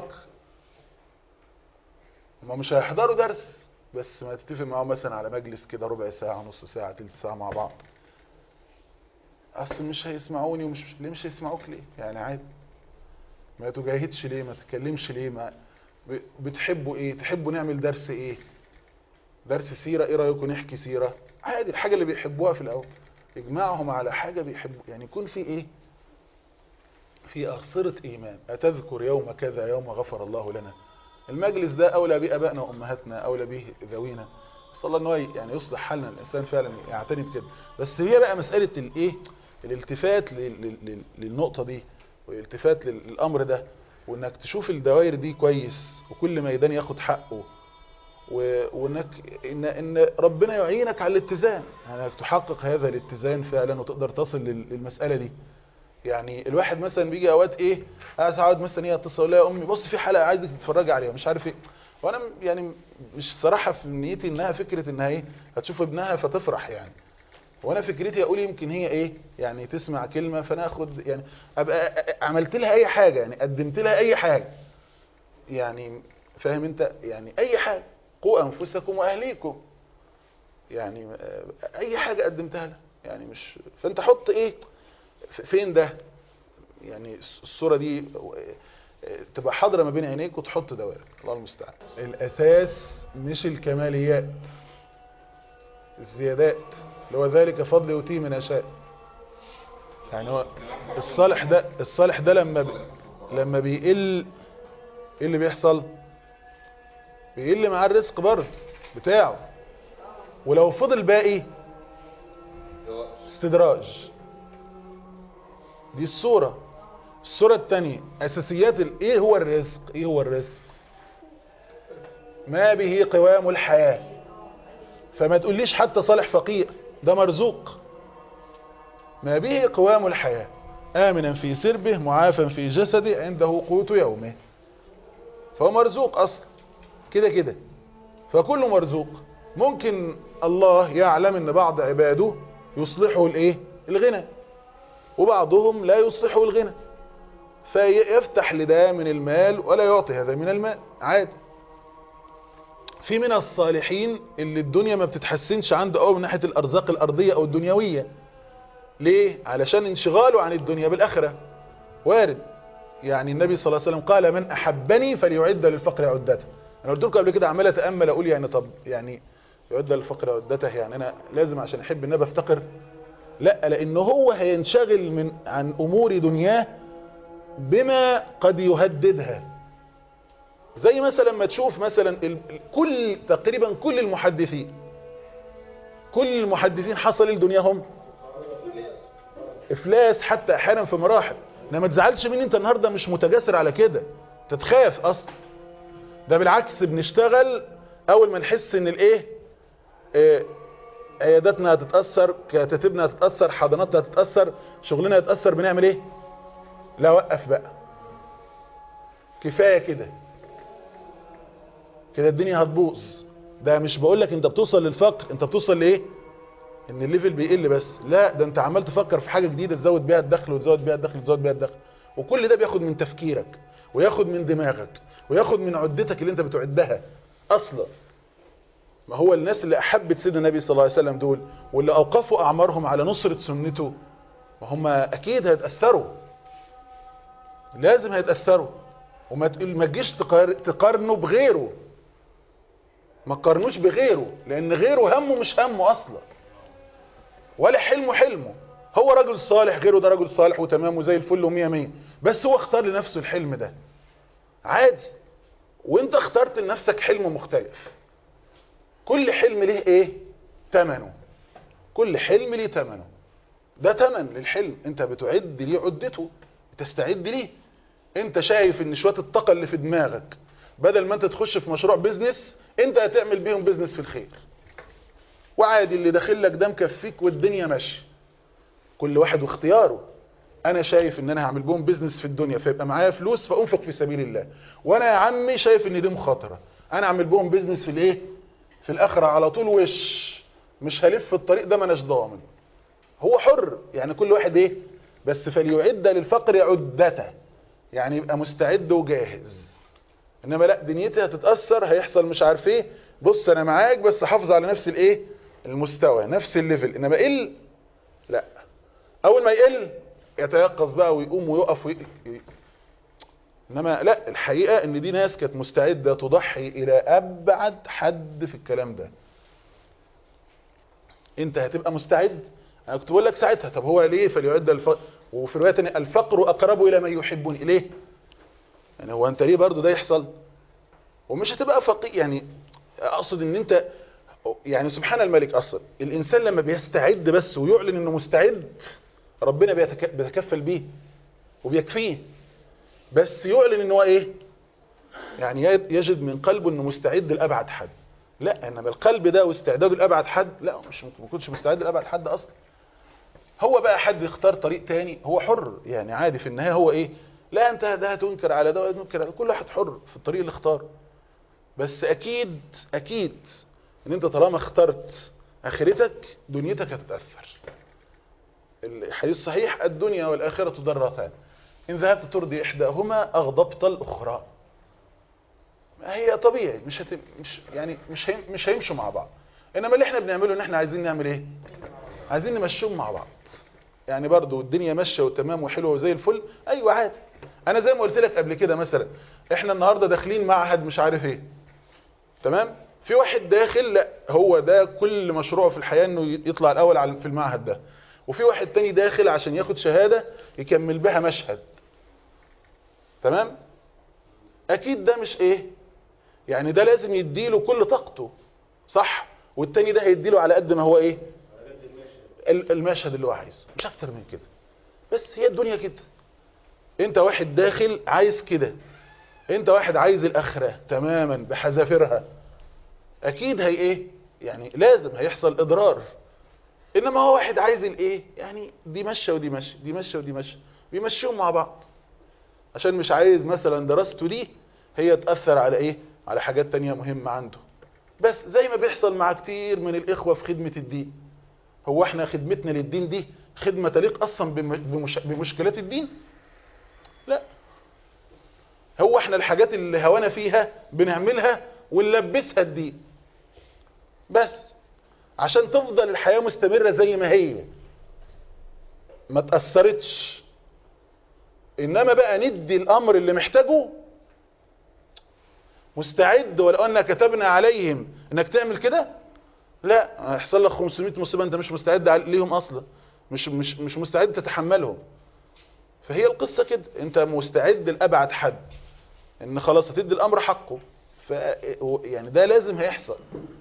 ما مش هيحضروا درس بس ما تتفق معاهم مثلا على مجلس كده ربع ساعة نص ساعة تلت ساعة مع بعض اصل مش هيسمعوني ومش ليه مش هيسمعوك ليه يعني عادي ما تجاهدش ليه ما تتكلمش ليه ما ب- بتحبوا ايه تحبوا نعمل درس ايه درس سيرة ايه رأيكم نحكي سيرة عادي الحاجة اللي بيحبوها في الاول اجمعهم على حاجة بيحبوا يعني يكون في ايه في أغصرة إيمان أتذكر يوم كذا يوم غفر الله لنا المجلس ده أولى بأبائنا وأمهاتنا أولى به ذوينا صلى الله أنه يعني يصلح حالنا الإنسان فعلا يعتني بكده بس هي بقى مسألة الإيه الالتفات لل- لل- لل- للنقطة دي والالتفات لل- للأمر ده وإنك تشوف الدوائر دي كويس وكل ميدان ياخد حقه و- وانك ان ان ربنا يعينك على الاتزان يعني انك تحقق هذا الاتزان فعلا وتقدر تصل لل- للمسألة دي يعني الواحد مثلا بيجي اوقات ايه عايز اقعد مثلا هي اتصل اقول لها يا امي بص في حلقه عايزك تتفرجي عليها مش عارف ايه وانا م- يعني مش صراحه في نيتي انها فكره انها ايه هتشوف ابنها فتفرح يعني وانا فكرتي اقول يمكن هي ايه يعني تسمع كلمه فانا اخد يعني ابقى أ- أ- عملت لها اي حاجه يعني قدمت لها اي حاجه يعني فاهم انت يعني اي حاجه قوا انفسكم واهليكم يعني آه، اي حاجه قدمتها لها يعني مش فانت حط ايه ف- فين ده يعني الصورة دي تبقى حاضرة ما بين عينيك وتحط دوائر الله المستعان الأساس مش الكماليات الزيادات اللي هو ذلك فضل يؤتيه من يشاء يعني هو الصالح ده الصالح ده لما بي لما بيقل ايه اللي بيحصل بيقل مع الرزق برضه بتاعه ولو فضل باقي استدراج دي الصورة الصورة الثانية أساسيات ال- إيه هو الرزق إيه هو الرزق ما به قوام الحياة فما تقوليش حتى صالح فقير ده مرزوق ما به قوام الحياة آمنا في سربه معافا في جسده عنده قوت يومه فهو مرزوق أصلا كده كده فكله مرزوق ممكن الله يعلم ان بعض عباده يصلحوا الايه الغنى وبعضهم لا يصلحوا الغنى فيفتح لده من المال ولا يعطي هذا من المال عادي في من الصالحين اللي الدنيا ما بتتحسنش عنده قوي من ناحيه الارزاق الارضيه او الدنيويه ليه علشان انشغاله عن الدنيا بالاخره وارد يعني النبي صلى الله عليه وسلم قال من احبني فليعد للفقر عدته انا قلت لكم قبل كده عمال اتامل اقول يعني طب يعني يعد للفقر عدته يعني انا لازم عشان احب النبي افتقر لا لانه هو هينشغل من عن امور دنياه بما قد يهددها زي مثلا ما تشوف مثلا ال- ال- كل تقريبا كل المحدثين كل المحدثين حصل لدنياهم افلاس حتى احيانا في مراحل انما ما تزعلش مني انت النهارده مش متجاسر على كده تتخاف اصلا ده بالعكس بنشتغل اول ما نحس ان الايه آه، عياداتنا هتتاثر كتاتبنا هتتاثر حضاناتنا هتتاثر شغلنا هيتاثر بنعمل ايه لا وقف بقى كفايه كده كده الدنيا هتبوظ ده مش بقول لك انت بتوصل للفقر انت بتوصل لايه ان الليفل بيقل بس لا ده انت عمال تفكر في حاجه جديده تزود بيها الدخل وتزود بيها الدخل وتزود بيها الدخل وكل ده بياخد من تفكيرك وياخد من دماغك وياخد من عدتك اللي انت بتعدها اصلا ما هو الناس اللي احبت سيدنا النبي صلى الله عليه وسلم دول واللي اوقفوا اعمارهم على نصرة سنته ما هم اكيد هيتأثروا لازم هيتأثروا وما تقول- ما تجيش تقار- تقارنه بغيره ما تقارنوش بغيره لان غيره همه مش همه اصلا ولا حلمه حلمه هو رجل صالح غيره ده رجل صالح وتمام وزي الفل ومية مية بس هو اختار لنفسه الحلم ده عادي وانت اخترت لنفسك حلم مختلف كل حلم ليه ايه تمنه كل حلم ليه تمنه ده تمن للحلم انت بتعد ليه عدته بتستعد ليه انت شايف ان شويه الطاقه اللي في دماغك بدل ما انت تخش في مشروع بيزنس انت هتعمل بيهم بيزنس في الخير وعادي اللي داخل لك ده مكفيك والدنيا ماشيه كل واحد واختياره انا شايف ان انا هعمل بهم بيزنس في الدنيا فيبقى معايا فلوس فانفق في سبيل الله وانا يا عمي شايف ان دي مخاطره انا اعمل بهم بيزنس في الايه في الاخره على طول وش مش هلف في الطريق ده ما اناش ضامن هو حر يعني كل واحد ايه بس فليعد للفقر عدته يعني يبقى مستعد وجاهز انما لا دنيتي هتتاثر هيحصل مش عارف ايه بص انا معاك بس حافظ على نفس الايه المستوى نفس الليفل انما قل لا اول ما يقل يتيقظ بقى ويقوم ويقف وي... انما لا الحقيقه ان دي ناس كانت مستعده تضحي الى ابعد حد في الكلام ده انت هتبقى مستعد انا كنت بقول لك ساعتها طب هو ليه فليعد الفقر وفي روايه تانية الفقر اقرب الى من يحبني ليه يعني هو انت ليه برضو ده يحصل ومش هتبقى فقير يعني اقصد ان انت يعني سبحان الملك اصلا الانسان لما بيستعد بس ويعلن انه مستعد ربنا بيتك... بيتكفل بيه وبيكفيه بس يعلن ان هو ايه يعني يجد من قلبه انه مستعد لابعد حد لا انما القلب ده واستعداده لابعد حد لا مش ممكن ما يكونش مستعد لابعد حد اصلا هو بقى حد يختار طريق تاني هو حر يعني عادي في النهايه هو ايه لا انت ده هتنكر على ده وتنكر على ده كل واحد حر في الطريق اللي اختاره بس اكيد اكيد ان انت طالما اخترت اخرتك دنيتك هتتاثر الحديث صحيح الدنيا والاخره ضرتان ان ذهبت ترضي احداهما اغضبت الاخرى ما هي طبيعي مش هت... مش يعني مش هي... مش هيمشوا مع بعض انما اللي احنا بنعمله ان احنا عايزين نعمل ايه عايزين نمشيهم مع بعض يعني برضو الدنيا ماشيه وتمام وحلوه وزي الفل ايوه عادي انا زي ما قلت لك قبل كده مثلا احنا النهارده داخلين معهد مش عارف ايه تمام في واحد داخل لا هو ده كل مشروعه في الحياه انه يطلع الاول على في المعهد ده وفي واحد تاني داخل عشان ياخد شهاده يكمل بها مشهد تمام اكيد ده مش ايه يعني ده لازم يديله كل طاقته صح والتاني ده هيديله على قد ما هو ايه المشهد اللي هو عايزه مش اكتر من كده بس هي الدنيا كده انت واحد داخل عايز كده انت واحد عايز الاخره تماما بحذافيرها اكيد هي ايه يعني لازم هيحصل اضرار انما هو واحد عايز الايه يعني دي ماشيه ودي ماشيه دي ماشيه ودي ماشيه بيمشيهم مع بعض عشان مش عايز مثلا دراسته دي هي تاثر على ايه على حاجات تانية مهمه عنده بس زي ما بيحصل مع كتير من الاخوه في خدمه الدين هو احنا خدمتنا للدين دي خدمه تليق اصلا بمش... بمشكلات الدين لا هو احنا الحاجات اللي هوانا فيها بنعملها ونلبسها الدين بس عشان تفضل الحياة مستمرة زي ما هي ما تأثرتش انما بقى ندي الامر اللي محتاجه مستعد ولو أن كتبنا عليهم انك تعمل كده لا هيحصل لك 500 مصيبة انت مش مستعد ليهم اصلا مش مش مش مستعد تتحملهم فهي القصة كده انت مستعد لأبعد حد ان خلاص هتدي الامر حقه ف يعني ده لازم هيحصل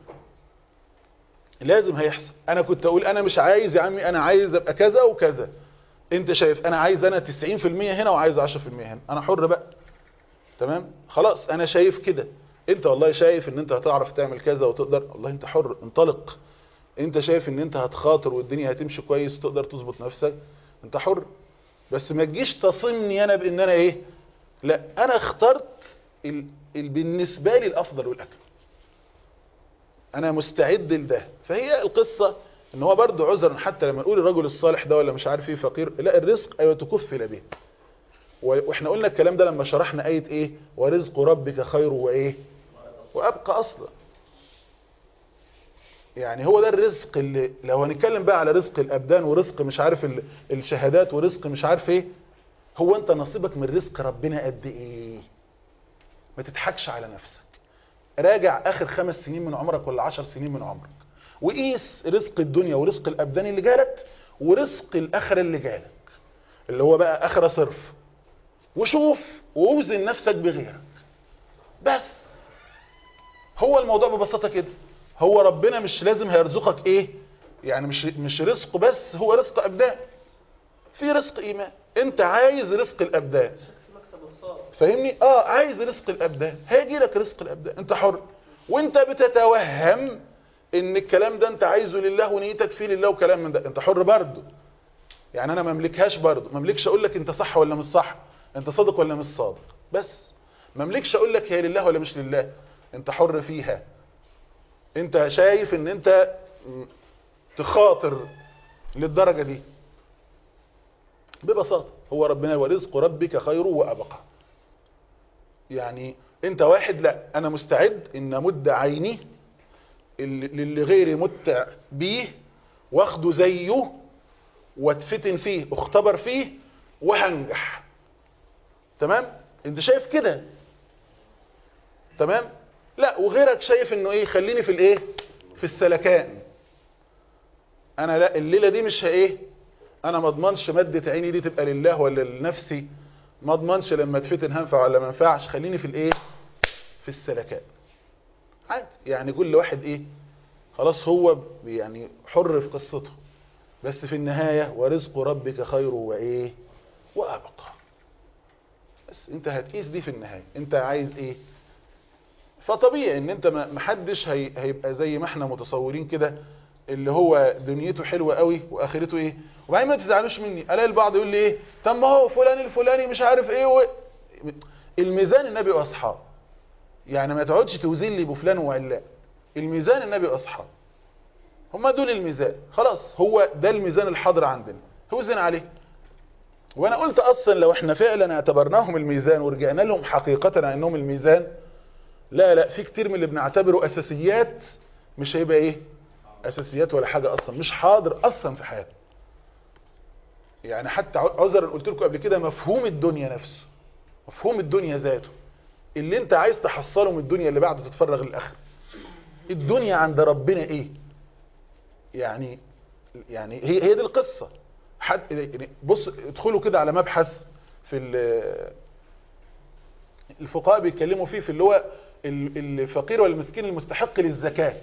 لازم هيحصل انا كنت اقول انا مش عايز يا عمي انا عايز ابقى كذا وكذا انت شايف انا عايز انا 90% هنا وعايز 10% هنا انا حر بقى تمام خلاص انا شايف كده انت والله شايف ان انت هتعرف تعمل كذا وتقدر والله انت حر انطلق انت شايف ان انت هتخاطر والدنيا هتمشي كويس وتقدر تظبط نفسك انت حر بس ما تجيش تصمني انا بان انا ايه لا انا اخترت ال... ال... بالنسبه لي الافضل والاكمل انا مستعد لده فهي القصه ان هو برضه عذر حتى لما نقول الرجل الصالح ده ولا مش عارف ايه فقير لا الرزق ايوه تكفل به و- واحنا قلنا الكلام ده لما شرحنا آية ايه ورزق ربك خير وايه وابقى اصلا يعني هو ده الرزق اللي لو هنتكلم بقى على رزق الابدان ورزق مش عارف ال- الشهادات ورزق مش عارف ايه هو انت نصيبك من رزق ربنا قد ايه ما تضحكش على نفسك راجع اخر خمس سنين من عمرك ولا عشر سنين من عمرك وقيس رزق الدنيا ورزق الابدان اللي جالك ورزق الاخره اللي جالك اللي هو بقى اخره صرف وشوف ووزن نفسك بغيرك بس هو الموضوع ببساطه كده هو ربنا مش لازم هيرزقك ايه يعني مش مش رزقه بس هو رزق ابدان في رزق ايمان انت عايز رزق الابدان في مكسب وخساره فاهمني اه عايز رزق الابدان هيجي لك رزق الابدان انت حر وانت بتتوهم ان الكلام ده انت عايزه لله ونيتك فيه لله وكلام من ده انت حر برضه يعني انا ما املكهاش برضه ما املكش اقول لك انت صح ولا مش صح انت صادق ولا مش صادق بس ما املكش اقول لك هي لله ولا مش لله انت حر فيها انت شايف ان انت م- تخاطر للدرجة دي ببساطة هو ربنا ورزق ربك خير وأبقى يعني انت واحد لا انا مستعد ان امد عيني اللي للي غيري متع بيه واخده زيه واتفتن فيه اختبر فيه وهنجح تمام انت شايف كده تمام لا وغيرك شايف انه ايه خليني في الايه في السلكان انا لا الليله دي مش ايه انا ما اضمنش ماده عيني دي تبقى لله ولا لنفسي ما اضمنش لما اتفتن هنفع ولا ما ينفعش خليني في الايه في السلكان عادي يعني كل واحد ايه خلاص هو يعني حر في قصته بس في النهاية ورزق ربك خير وايه وابقى بس انت هتقيس دي في النهاية انت عايز ايه فطبيعي ان انت ما محدش هي هيبقى زي ما احنا متصورين كده اللي هو دنيته حلوة قوي واخرته ايه وبعدين ما تزعلوش مني الاقي البعض يقول لي ايه طب ما هو فلان الفلاني مش عارف ايه و... الميزان النبي واصحابه يعني ما تقعدش توزن لي بفلان وعلان الميزان النبي واصحابه هما دول الميزان خلاص هو ده الميزان الحاضر عندنا توزن عليه وانا قلت اصلا لو احنا فعلا اعتبرناهم الميزان ورجعنا لهم حقيقة انهم الميزان لا لا في كتير من اللي بنعتبره اساسيات مش هيبقى ايه اساسيات ولا حاجة اصلا مش حاضر اصلا في حياته يعني حتى عذرا قلت لكم قبل كده مفهوم الدنيا نفسه مفهوم الدنيا ذاته اللي انت عايز تحصله من الدنيا اللي بعده تتفرغ للاخره الدنيا عند ربنا ايه يعني يعني هي هي دي القصه حد يعني بص ادخلوا كده على مبحث في ال- الفقهاء بيتكلموا فيه في اللي هو ال- الفقير والمسكين المستحق للزكاه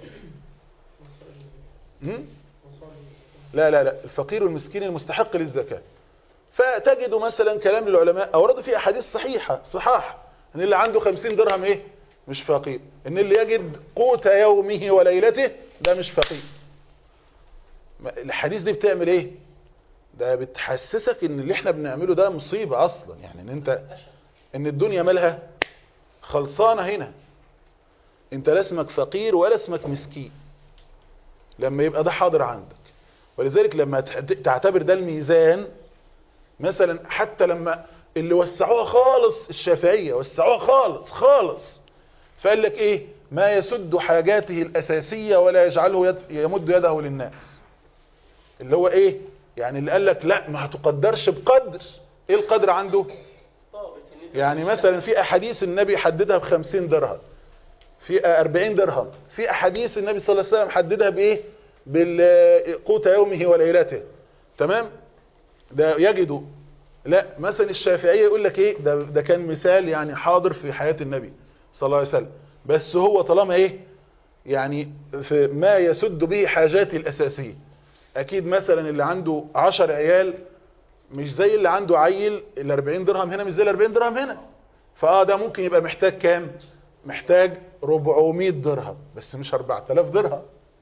هم؟ لا لا لا الفقير والمسكين المستحق للزكاه فتجدوا مثلا كلام للعلماء اوردوا فيه احاديث صحيحه صحاح ان اللي عنده 50 درهم ايه مش فقير ان اللي يجد قوت يومه وليلته ده مش فقير ما- الحديث دي بتعمل ايه ده بتحسسك ان اللي احنا بنعمله ده مصيبة اصلا يعني ان انت ان الدنيا مالها خلصانة هنا انت لا اسمك فقير ولا اسمك مسكين لما يبقى ده حاضر عندك ولذلك لما تح- تعتبر ده الميزان مثلا حتى لما اللي وسعوها خالص الشافعية وسعوها خالص خالص فقال لك ايه ما يسد حاجاته الأساسية ولا يجعله يد يمد يده للناس اللي هو ايه يعني اللي قال لك لا ما هتقدرش بقدر ايه القدر عنده طابت ان انت يعني مثلا في احاديث النبي حددها ب 50 درهم في 40 درهم في احاديث النبي صلى الله عليه وسلم حددها بايه بالقوت يومه وليلته تمام ده يجدوا لا مثلا الشافعية يقول لك ايه ده, ده كان مثال يعني حاضر في حياة النبي صلى الله عليه وسلم بس هو طالما ايه يعني في ما يسد به حاجاتي الأساسية اكيد مثلا اللي عنده عشر عيال مش زي اللي عنده عيل ال 40 درهم هنا مش زي ال 40 درهم هنا فاه ده ممكن يبقى محتاج كام محتاج 400 درهم بس مش 4000 درهم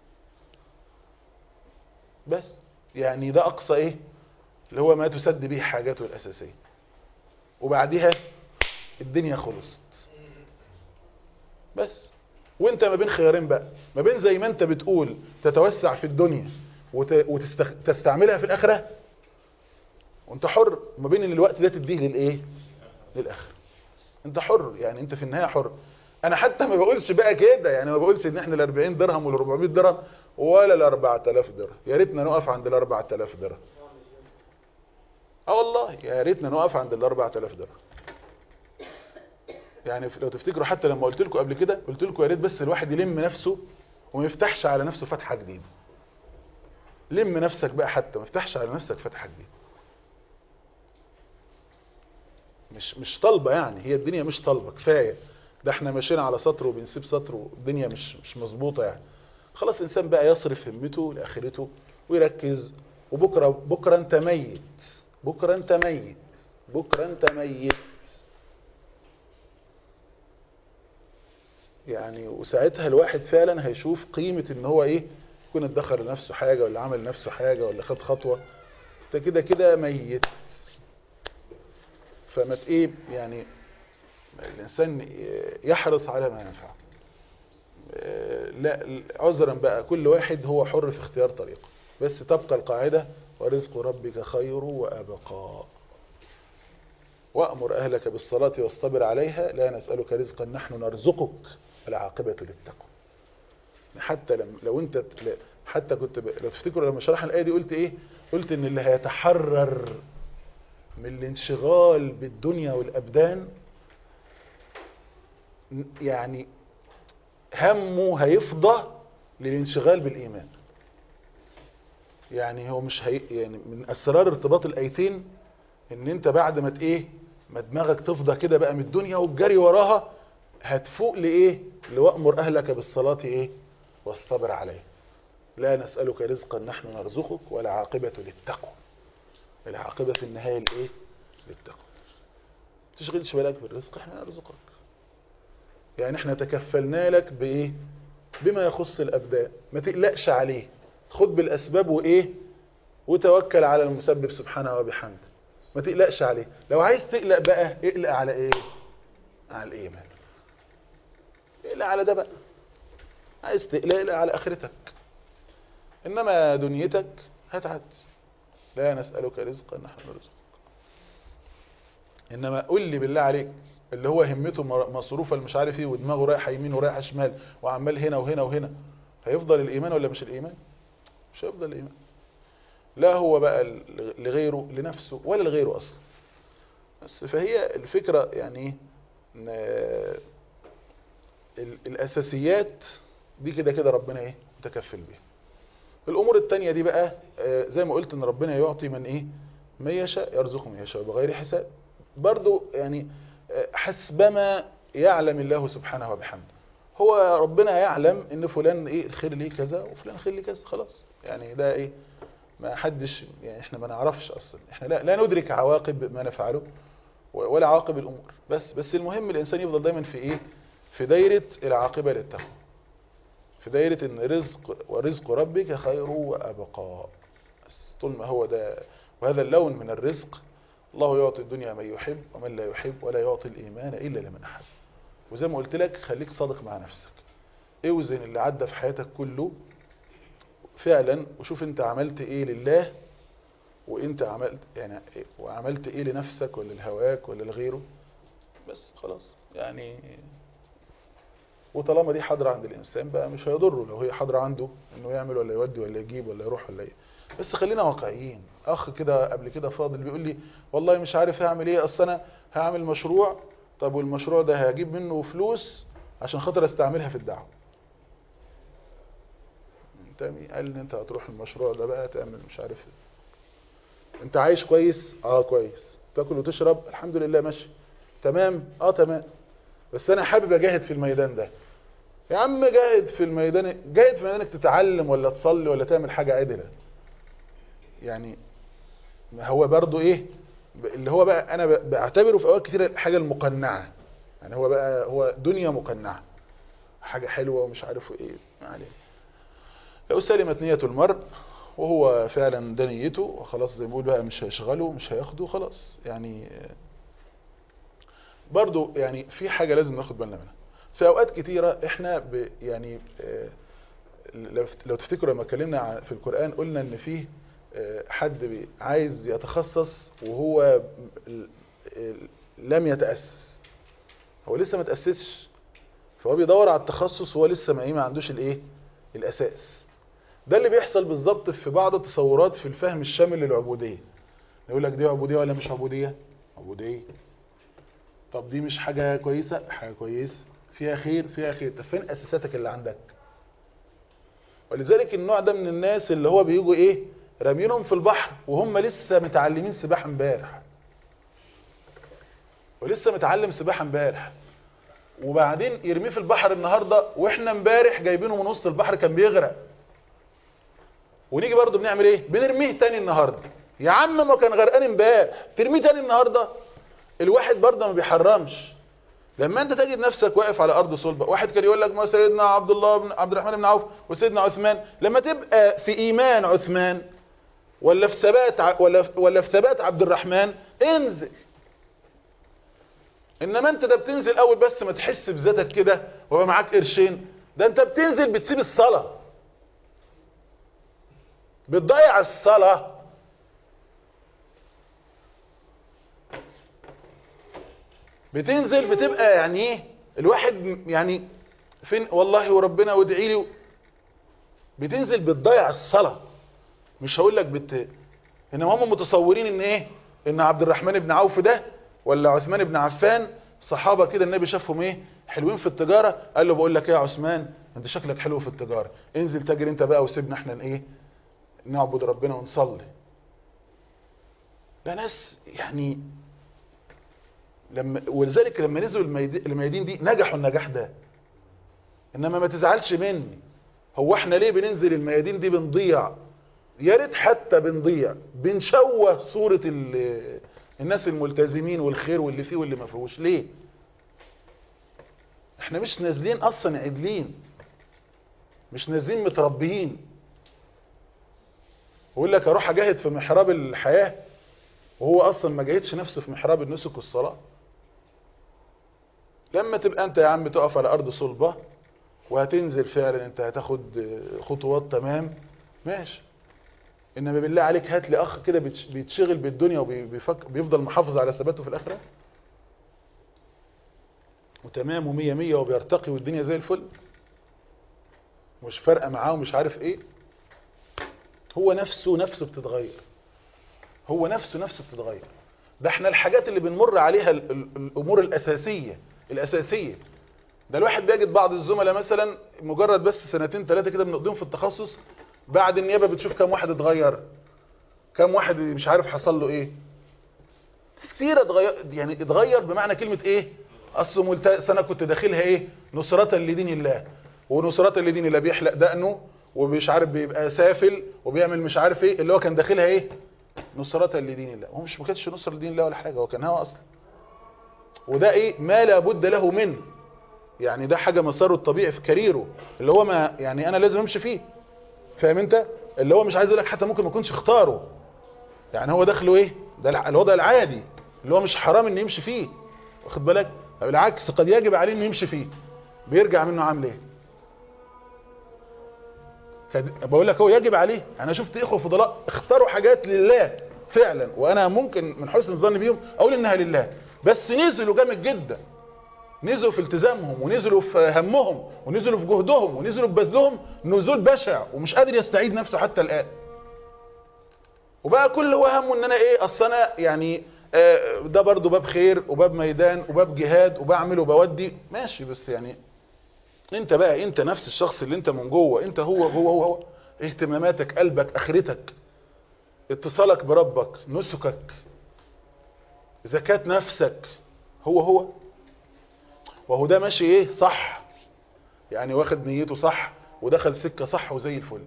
بس يعني ده اقصى ايه اللي هو ما تسد به حاجاته الاساسيه وبعدها الدنيا خلصت بس وانت ما بين خيارين بقى ما بين زي ما انت بتقول تتوسع في الدنيا وتستعملها في الاخره وانت حر ما بين ان الوقت ده تديه للايه للاخره انت حر يعني انت في النهايه حر انا حتى ما بقولش بقى كده يعني ما بقولش ان احنا ال 40 درهم ولا 400 درهم ولا ال 4000 درهم يا ريتنا نقف عند ال 4000 درهم اه والله يا ريتنا نقف عند ال 4000 درهم يعني لو تفتكروا حتى لما قلت لكم قبل كده قلت لكم يا ريت بس الواحد يلم نفسه وما يفتحش على نفسه فتحه جديده لم نفسك بقى حتى ما يفتحش على نفسك فتحه جديده مش مش طالبه يعني هي الدنيا مش طالبه كفايه ده احنا ماشيين على سطر وبنسيب سطر والدنيا مش مش مظبوطه يعني خلاص الانسان بقى يصرف همته لاخرته ويركز وبكره بكره انت ميت بكره انت ميت بكره انت ميت يعني وساعتها الواحد فعلا هيشوف قيمة ان هو ايه يكون ادخر لنفسه حاجة ولا عمل لنفسه حاجة ولا خد خطوة انت كده كده ميت فما ت- ايه يعني الانسان يحرص على ما ينفعه آه، لا عذرا بقى كل واحد هو حر في اختيار طريقه بس تبقى القاعدة ورزق ربك خير وأبقى وأمر أهلك بالصلاة واصطبر عليها لا نسألك رزقا نحن نرزقك العاقبة للتقوى حتى لم لو انت لا- حتى كنت ب... لو تفتكروا لما شرحنا الآية دي قلت ايه قلت ان اللي هيتحرر من الانشغال بالدنيا والأبدان ن- يعني همه هيفضى للانشغال بالإيمان يعني هو مش هي يعني من أسرار ارتباط الآيتين ان انت بعد ما ت- ايه ما دماغك تفضى كده بقى من الدنيا والجري وراها هتفوق لايه لوأمر اهلك بالصلاة ايه واصطبر عليه لا نسألك رزقا نحن نرزقك ولا عاقبة للتقوى العاقبة في النهاية الايه للتقوى تشغلش بالك بالرزق احنا نرزقك يعني احنا تكفلنا لك بايه بما يخص الابدان ما تقلقش عليه خد بالاسباب وايه وتوكل على المسبب سبحانه وبحمده ما تقلقش عليه لو عايز تقلق بقى اقلق على ايه على الايمان اقلق على ده بقى عايز تقلق اقلق على اخرتك انما دنيتك هتعدي لا نسألك رزقا نحن نرزقك انما قول لي بالله عليك اللي هو همته مر- مصروفه اللي مش عارف ايه ودماغه رايحه يمين ورايحه شمال وعمال هنا وهنا وهنا هيفضل الايمان ولا مش الايمان مش هيفضل الايمان لا هو بقى ل- لغيره لنفسه ولا لغيره اصلا بس فهي الفكرة يعني ايه ان ال- الاساسيات دي كده كده ربنا ايه متكفل بيها الامور التانية دي بقى آه، زي ما قلت ان ربنا يعطي من ايه من يشاء يرزقه من يشاء بغير حساب برضو يعني آه، حسبما يعلم الله سبحانه وبحمده هو ربنا يعلم ان فلان ايه الخير ليه كذا وفلان خير ليه كذا خلاص يعني ده ايه ما حدش يعني احنا ما نعرفش اصلا احنا لا, لا ندرك عواقب ما نفعله و- ولا عواقب الامور بس بس المهم الانسان يفضل دايما في ايه في دايرة العاقبة للتقوى في دايرة ان رزق ورزق ربك خير وابقى بس طول ما هو ده وهذا اللون من الرزق الله يعطي الدنيا من يحب ومن لا يحب ولا يعطي الايمان الا لمن احب وزي ما قلت لك خليك صادق مع نفسك اوزن اللي عدى في حياتك كله فعلا وشوف انت عملت ايه لله وانت عملت يعني إيه- وعملت ايه لنفسك ولا لهواك ولا لغيره بس خلاص يعني وطالما دي حاضرة عند الانسان بقى مش هيضره لو هي حاضرة عنده انه يعمل ولا يودي ولا يجيب ولا يروح ولا ايه بس خلينا واقعيين اخ كده قبل كده فاضل بيقول لي والله مش عارف هعمل ايه اصل انا هعمل مشروع طب والمشروع ده هجيب منه فلوس عشان خاطر استعملها في الدعوه انت مين قال ان انت هتروح المشروع ده بقى تعمل مش عارف ايه انت عايش كويس اه كويس تاكل وتشرب الحمد لله ماشي تمام اه تمام بس انا حابب اجاهد في الميدان ده يا عم جاهد في الميدان جاهد في ميدانك تتعلم ولا تصلي ولا تعمل حاجة عدلة يعني ما هو برضو ايه ب- اللي هو بقى انا ب- بعتبره في اوقات كتير الحاجة المقنعة يعني هو بقى هو دنيا مقنعة حاجة حلوة ومش عارف ايه ما علينا لو سلمت نية المرء وهو فعلا ده نيته وخلاص زي ما بيقول بقى مش هيشغله مش هياخده خلاص يعني آه، برضو يعني في حاجة لازم ناخد بالنا منها في اوقات كتيرة احنا ب يعني آه، لو لو تفتكروا لما اتكلمنا عن- في القرآن قلنا ان فيه آه، حد بي- عايز يتخصص وهو ال- ال- لم يتاسس هو لسه ما تاسسش فهو بيدور على التخصص وهو لسه ما ايه ما عندوش الايه الاساس ده اللي بيحصل بالظبط في بعض التصورات في الفهم الشامل للعبوديه يقول لك دي عبوديه ولا مش عبوديه عبوديه طب دي مش حاجه كويسه حاجه كويسه فيها خير فيها خير طب فين اساساتك اللي عندك ولذلك النوع ده من الناس اللي هو بيجوا ايه رامينهم في البحر وهم لسه متعلمين سباحه امبارح ولسه متعلم سباحه امبارح وبعدين يرميه في البحر النهارده واحنا امبارح جايبينه من وسط البحر كان بيغرق ونيجي برضه بنعمل ايه بنرميه تاني النهارده يا عم ما كان غرقان امبارح ترميه تاني النهارده الواحد برضه ما بيحرمش لما انت تجد نفسك واقف على ارض صلبه واحد كان يقول لك ما سيدنا عبد الله بن عبد الرحمن بن عوف وسيدنا عثمان لما تبقى في ايمان عثمان ولا في ثبات ع- ولا ولا في ثبات عبد الرحمن انزل انما انت ده بتنزل اول بس ما تحس بذاتك كده ويبقى معاك قرشين ده انت بتنزل بتسيب الصلاه بتضيع الصلاه بتنزل بتبقى يعني ايه الواحد م- يعني فين والله وربنا وادعي لي بتنزل بتضيع الصلاه مش هقول لك بت انما هم متصورين ان ايه ان عبد الرحمن بن عوف ده ولا عثمان بن عفان صحابه كده النبي شافهم ايه حلوين في التجاره قال له بقول لك ايه يا عثمان انت شكلك حلو في التجاره انزل تاجر انت بقى وسيبنا احنا ايه نعبد ربنا ونصلي ده ناس يعني لما ولذلك لما نزلوا الميد- الميادين دي نجحوا النجاح ده انما ما تزعلش مني هو احنا ليه بننزل الميادين دي بنضيع يا ريت حتى بنضيع بنشوه صورة ال- الناس الملتزمين والخير واللي فيه واللي ما فيهوش ليه احنا مش نازلين اصلا عدلين مش نازلين متربيين يقول لك اروح اجاهد في محراب الحياة وهو اصلا ما جاهدش نفسه في محراب النسك والصلاة لما تبقى انت يا عم تقف على ارض صلبة وهتنزل فعلا انت هتاخد خطوات تمام ماشي انما بالله عليك هات لي اخ كده بيتش- بيتشغل بالدنيا وبيفضل محافظ على ثباته في الاخره وتمام ومية مية وبيرتقي والدنيا زي الفل مش فارقه معاه ومش عارف ايه هو نفسه نفسه بتتغير هو نفسه نفسه بتتغير ده احنا الحاجات اللي بنمر عليها ال- ال- الامور الاساسيه الاساسيه ده الواحد بيجد بعض الزملاء مثلا مجرد بس سنتين ثلاثه كده بنقضيهم في التخصص بعد النيابه بتشوف كم واحد اتغير كم واحد مش عارف حصل له ايه كتير اتغير يعني اتغير بمعنى كلمه ايه اصل ملت... سنه كنت داخلها ايه نصرة لدين الله ونصرة لدين الله بيحلق دقنه ومش عارف بيبقى سافل وبيعمل مش عارف ايه اللي هو كان داخلها ايه نصرة لدين الله هو مش ما كانتش نصرة لدين الله ولا حاجه هو كان هوا اصلا وده ايه ما لا بد له منه يعني ده حاجه مساره الطبيعي في كاريره اللي هو ما يعني انا لازم امشي فيه فاهم انت اللي هو مش عايز اقول لك حتى ممكن ما يكونش اختاره يعني هو داخله ايه ده الع- الوضع العادي اللي هو مش حرام انه يمشي فيه واخد بالك بالعكس قد يجب عليه انه يمشي فيه بيرجع منه عامل ايه كد- بقول لك هو يجب عليه انا شفت اخوه فضلاء اختاروا حاجات لله فعلا وانا ممكن من حسن ظني بيهم اقول انها لله بس نزلوا جامد جدا نزلوا في التزامهم ونزلوا في همهم ونزلوا في جهدهم ونزلوا في بذلهم نزول بشع ومش قادر يستعيد نفسه حتى الآن وبقى كل هو همه ان انا ايه اصل انا يعني آه، ده برضو باب خير وباب ميدان وباب جهاد وبعمل وبودي ماشي بس يعني انت بقى انت نفس الشخص اللي انت من جوه انت هو هو هو, هو. اهتماماتك قلبك اخرتك اتصالك بربك نسكك زكاة نفسك هو هو وهو ده ماشي ايه صح يعني واخد نيته صح ودخل سكة صح وزي الفل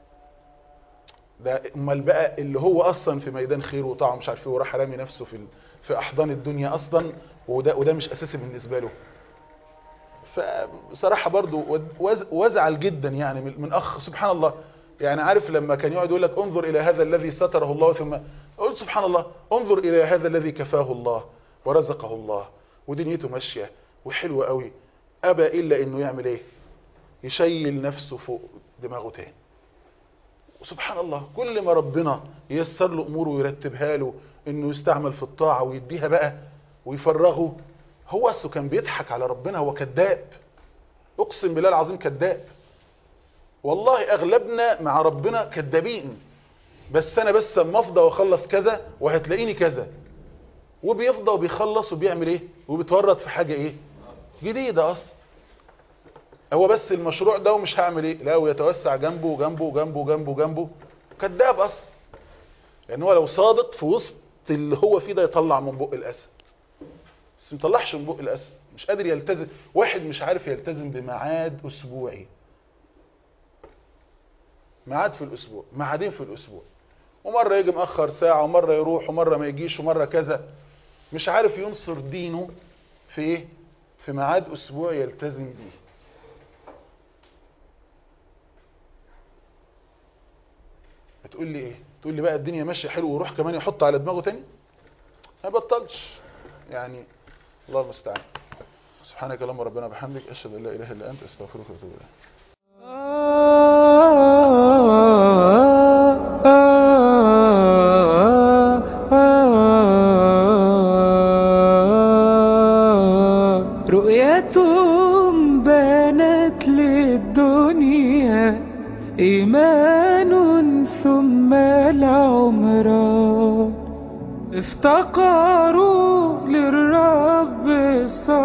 ده امال بقى اللي هو اصلا في ميدان خير وطاعه مش عارف ايه وراح رامي نفسه في ال- في احضان الدنيا اصلا وده وده مش اساسي بالنسبه له فبصراحه برضو وز- وازعل جدا يعني من من اخ سبحان الله يعني عارف لما كان يقعد يقول لك انظر الى هذا الذي ستره الله ثم قلت سبحان الله انظر الى هذا الذي كفاه الله ورزقه الله ودنيته ماشيه وحلوه قوي ابى الا انه يعمل ايه يشيل نفسه فوق دماغه تاني وسبحان الله كل ما ربنا ييسر له اموره ويرتبها له انه يستعمل في الطاعه ويديها بقى ويفرغه هو اصله كان بيضحك على ربنا هو كذاب اقسم بالله العظيم كذاب والله اغلبنا مع ربنا كذابين بس انا بس اما افضى واخلص كذا وهتلاقيني كذا وبيفضى وبيخلص وبيعمل ايه وبيتورط في حاجه ايه جديده اصلا هو بس المشروع ده ومش هعمل ايه لا ويتوسع جنبه وجنبه وجنبه وجنبه وجنبه كذاب اصلا لان هو لو صادق في وسط اللي هو فيه ده يطلع من بق الاسد بس مطلعش من بق الاسد مش قادر يلتزم واحد مش عارف يلتزم بميعاد اسبوعي ميعاد في الاسبوع ميعادين في الاسبوع ومره يجي مأخر ساعه ومره يروح ومره ما يجيش ومره كذا مش عارف ينصر دينه في ايه في ميعاد اسبوعي يلتزم بيه بتقول لي ايه تقول لي بقى الدنيا ماشيه حلو ويروح كمان يحط على دماغه تاني ما بطلش يعني الله المستعان سبحانك اللهم ربنا وبحمدك اشهد ان لا اله الا انت استغفرك واتوب اليك رؤيتهم بانت للدنيا إيمان ثم العمران افتقروا للرب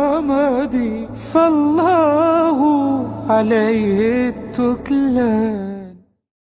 الصمد فالله عليه التكلان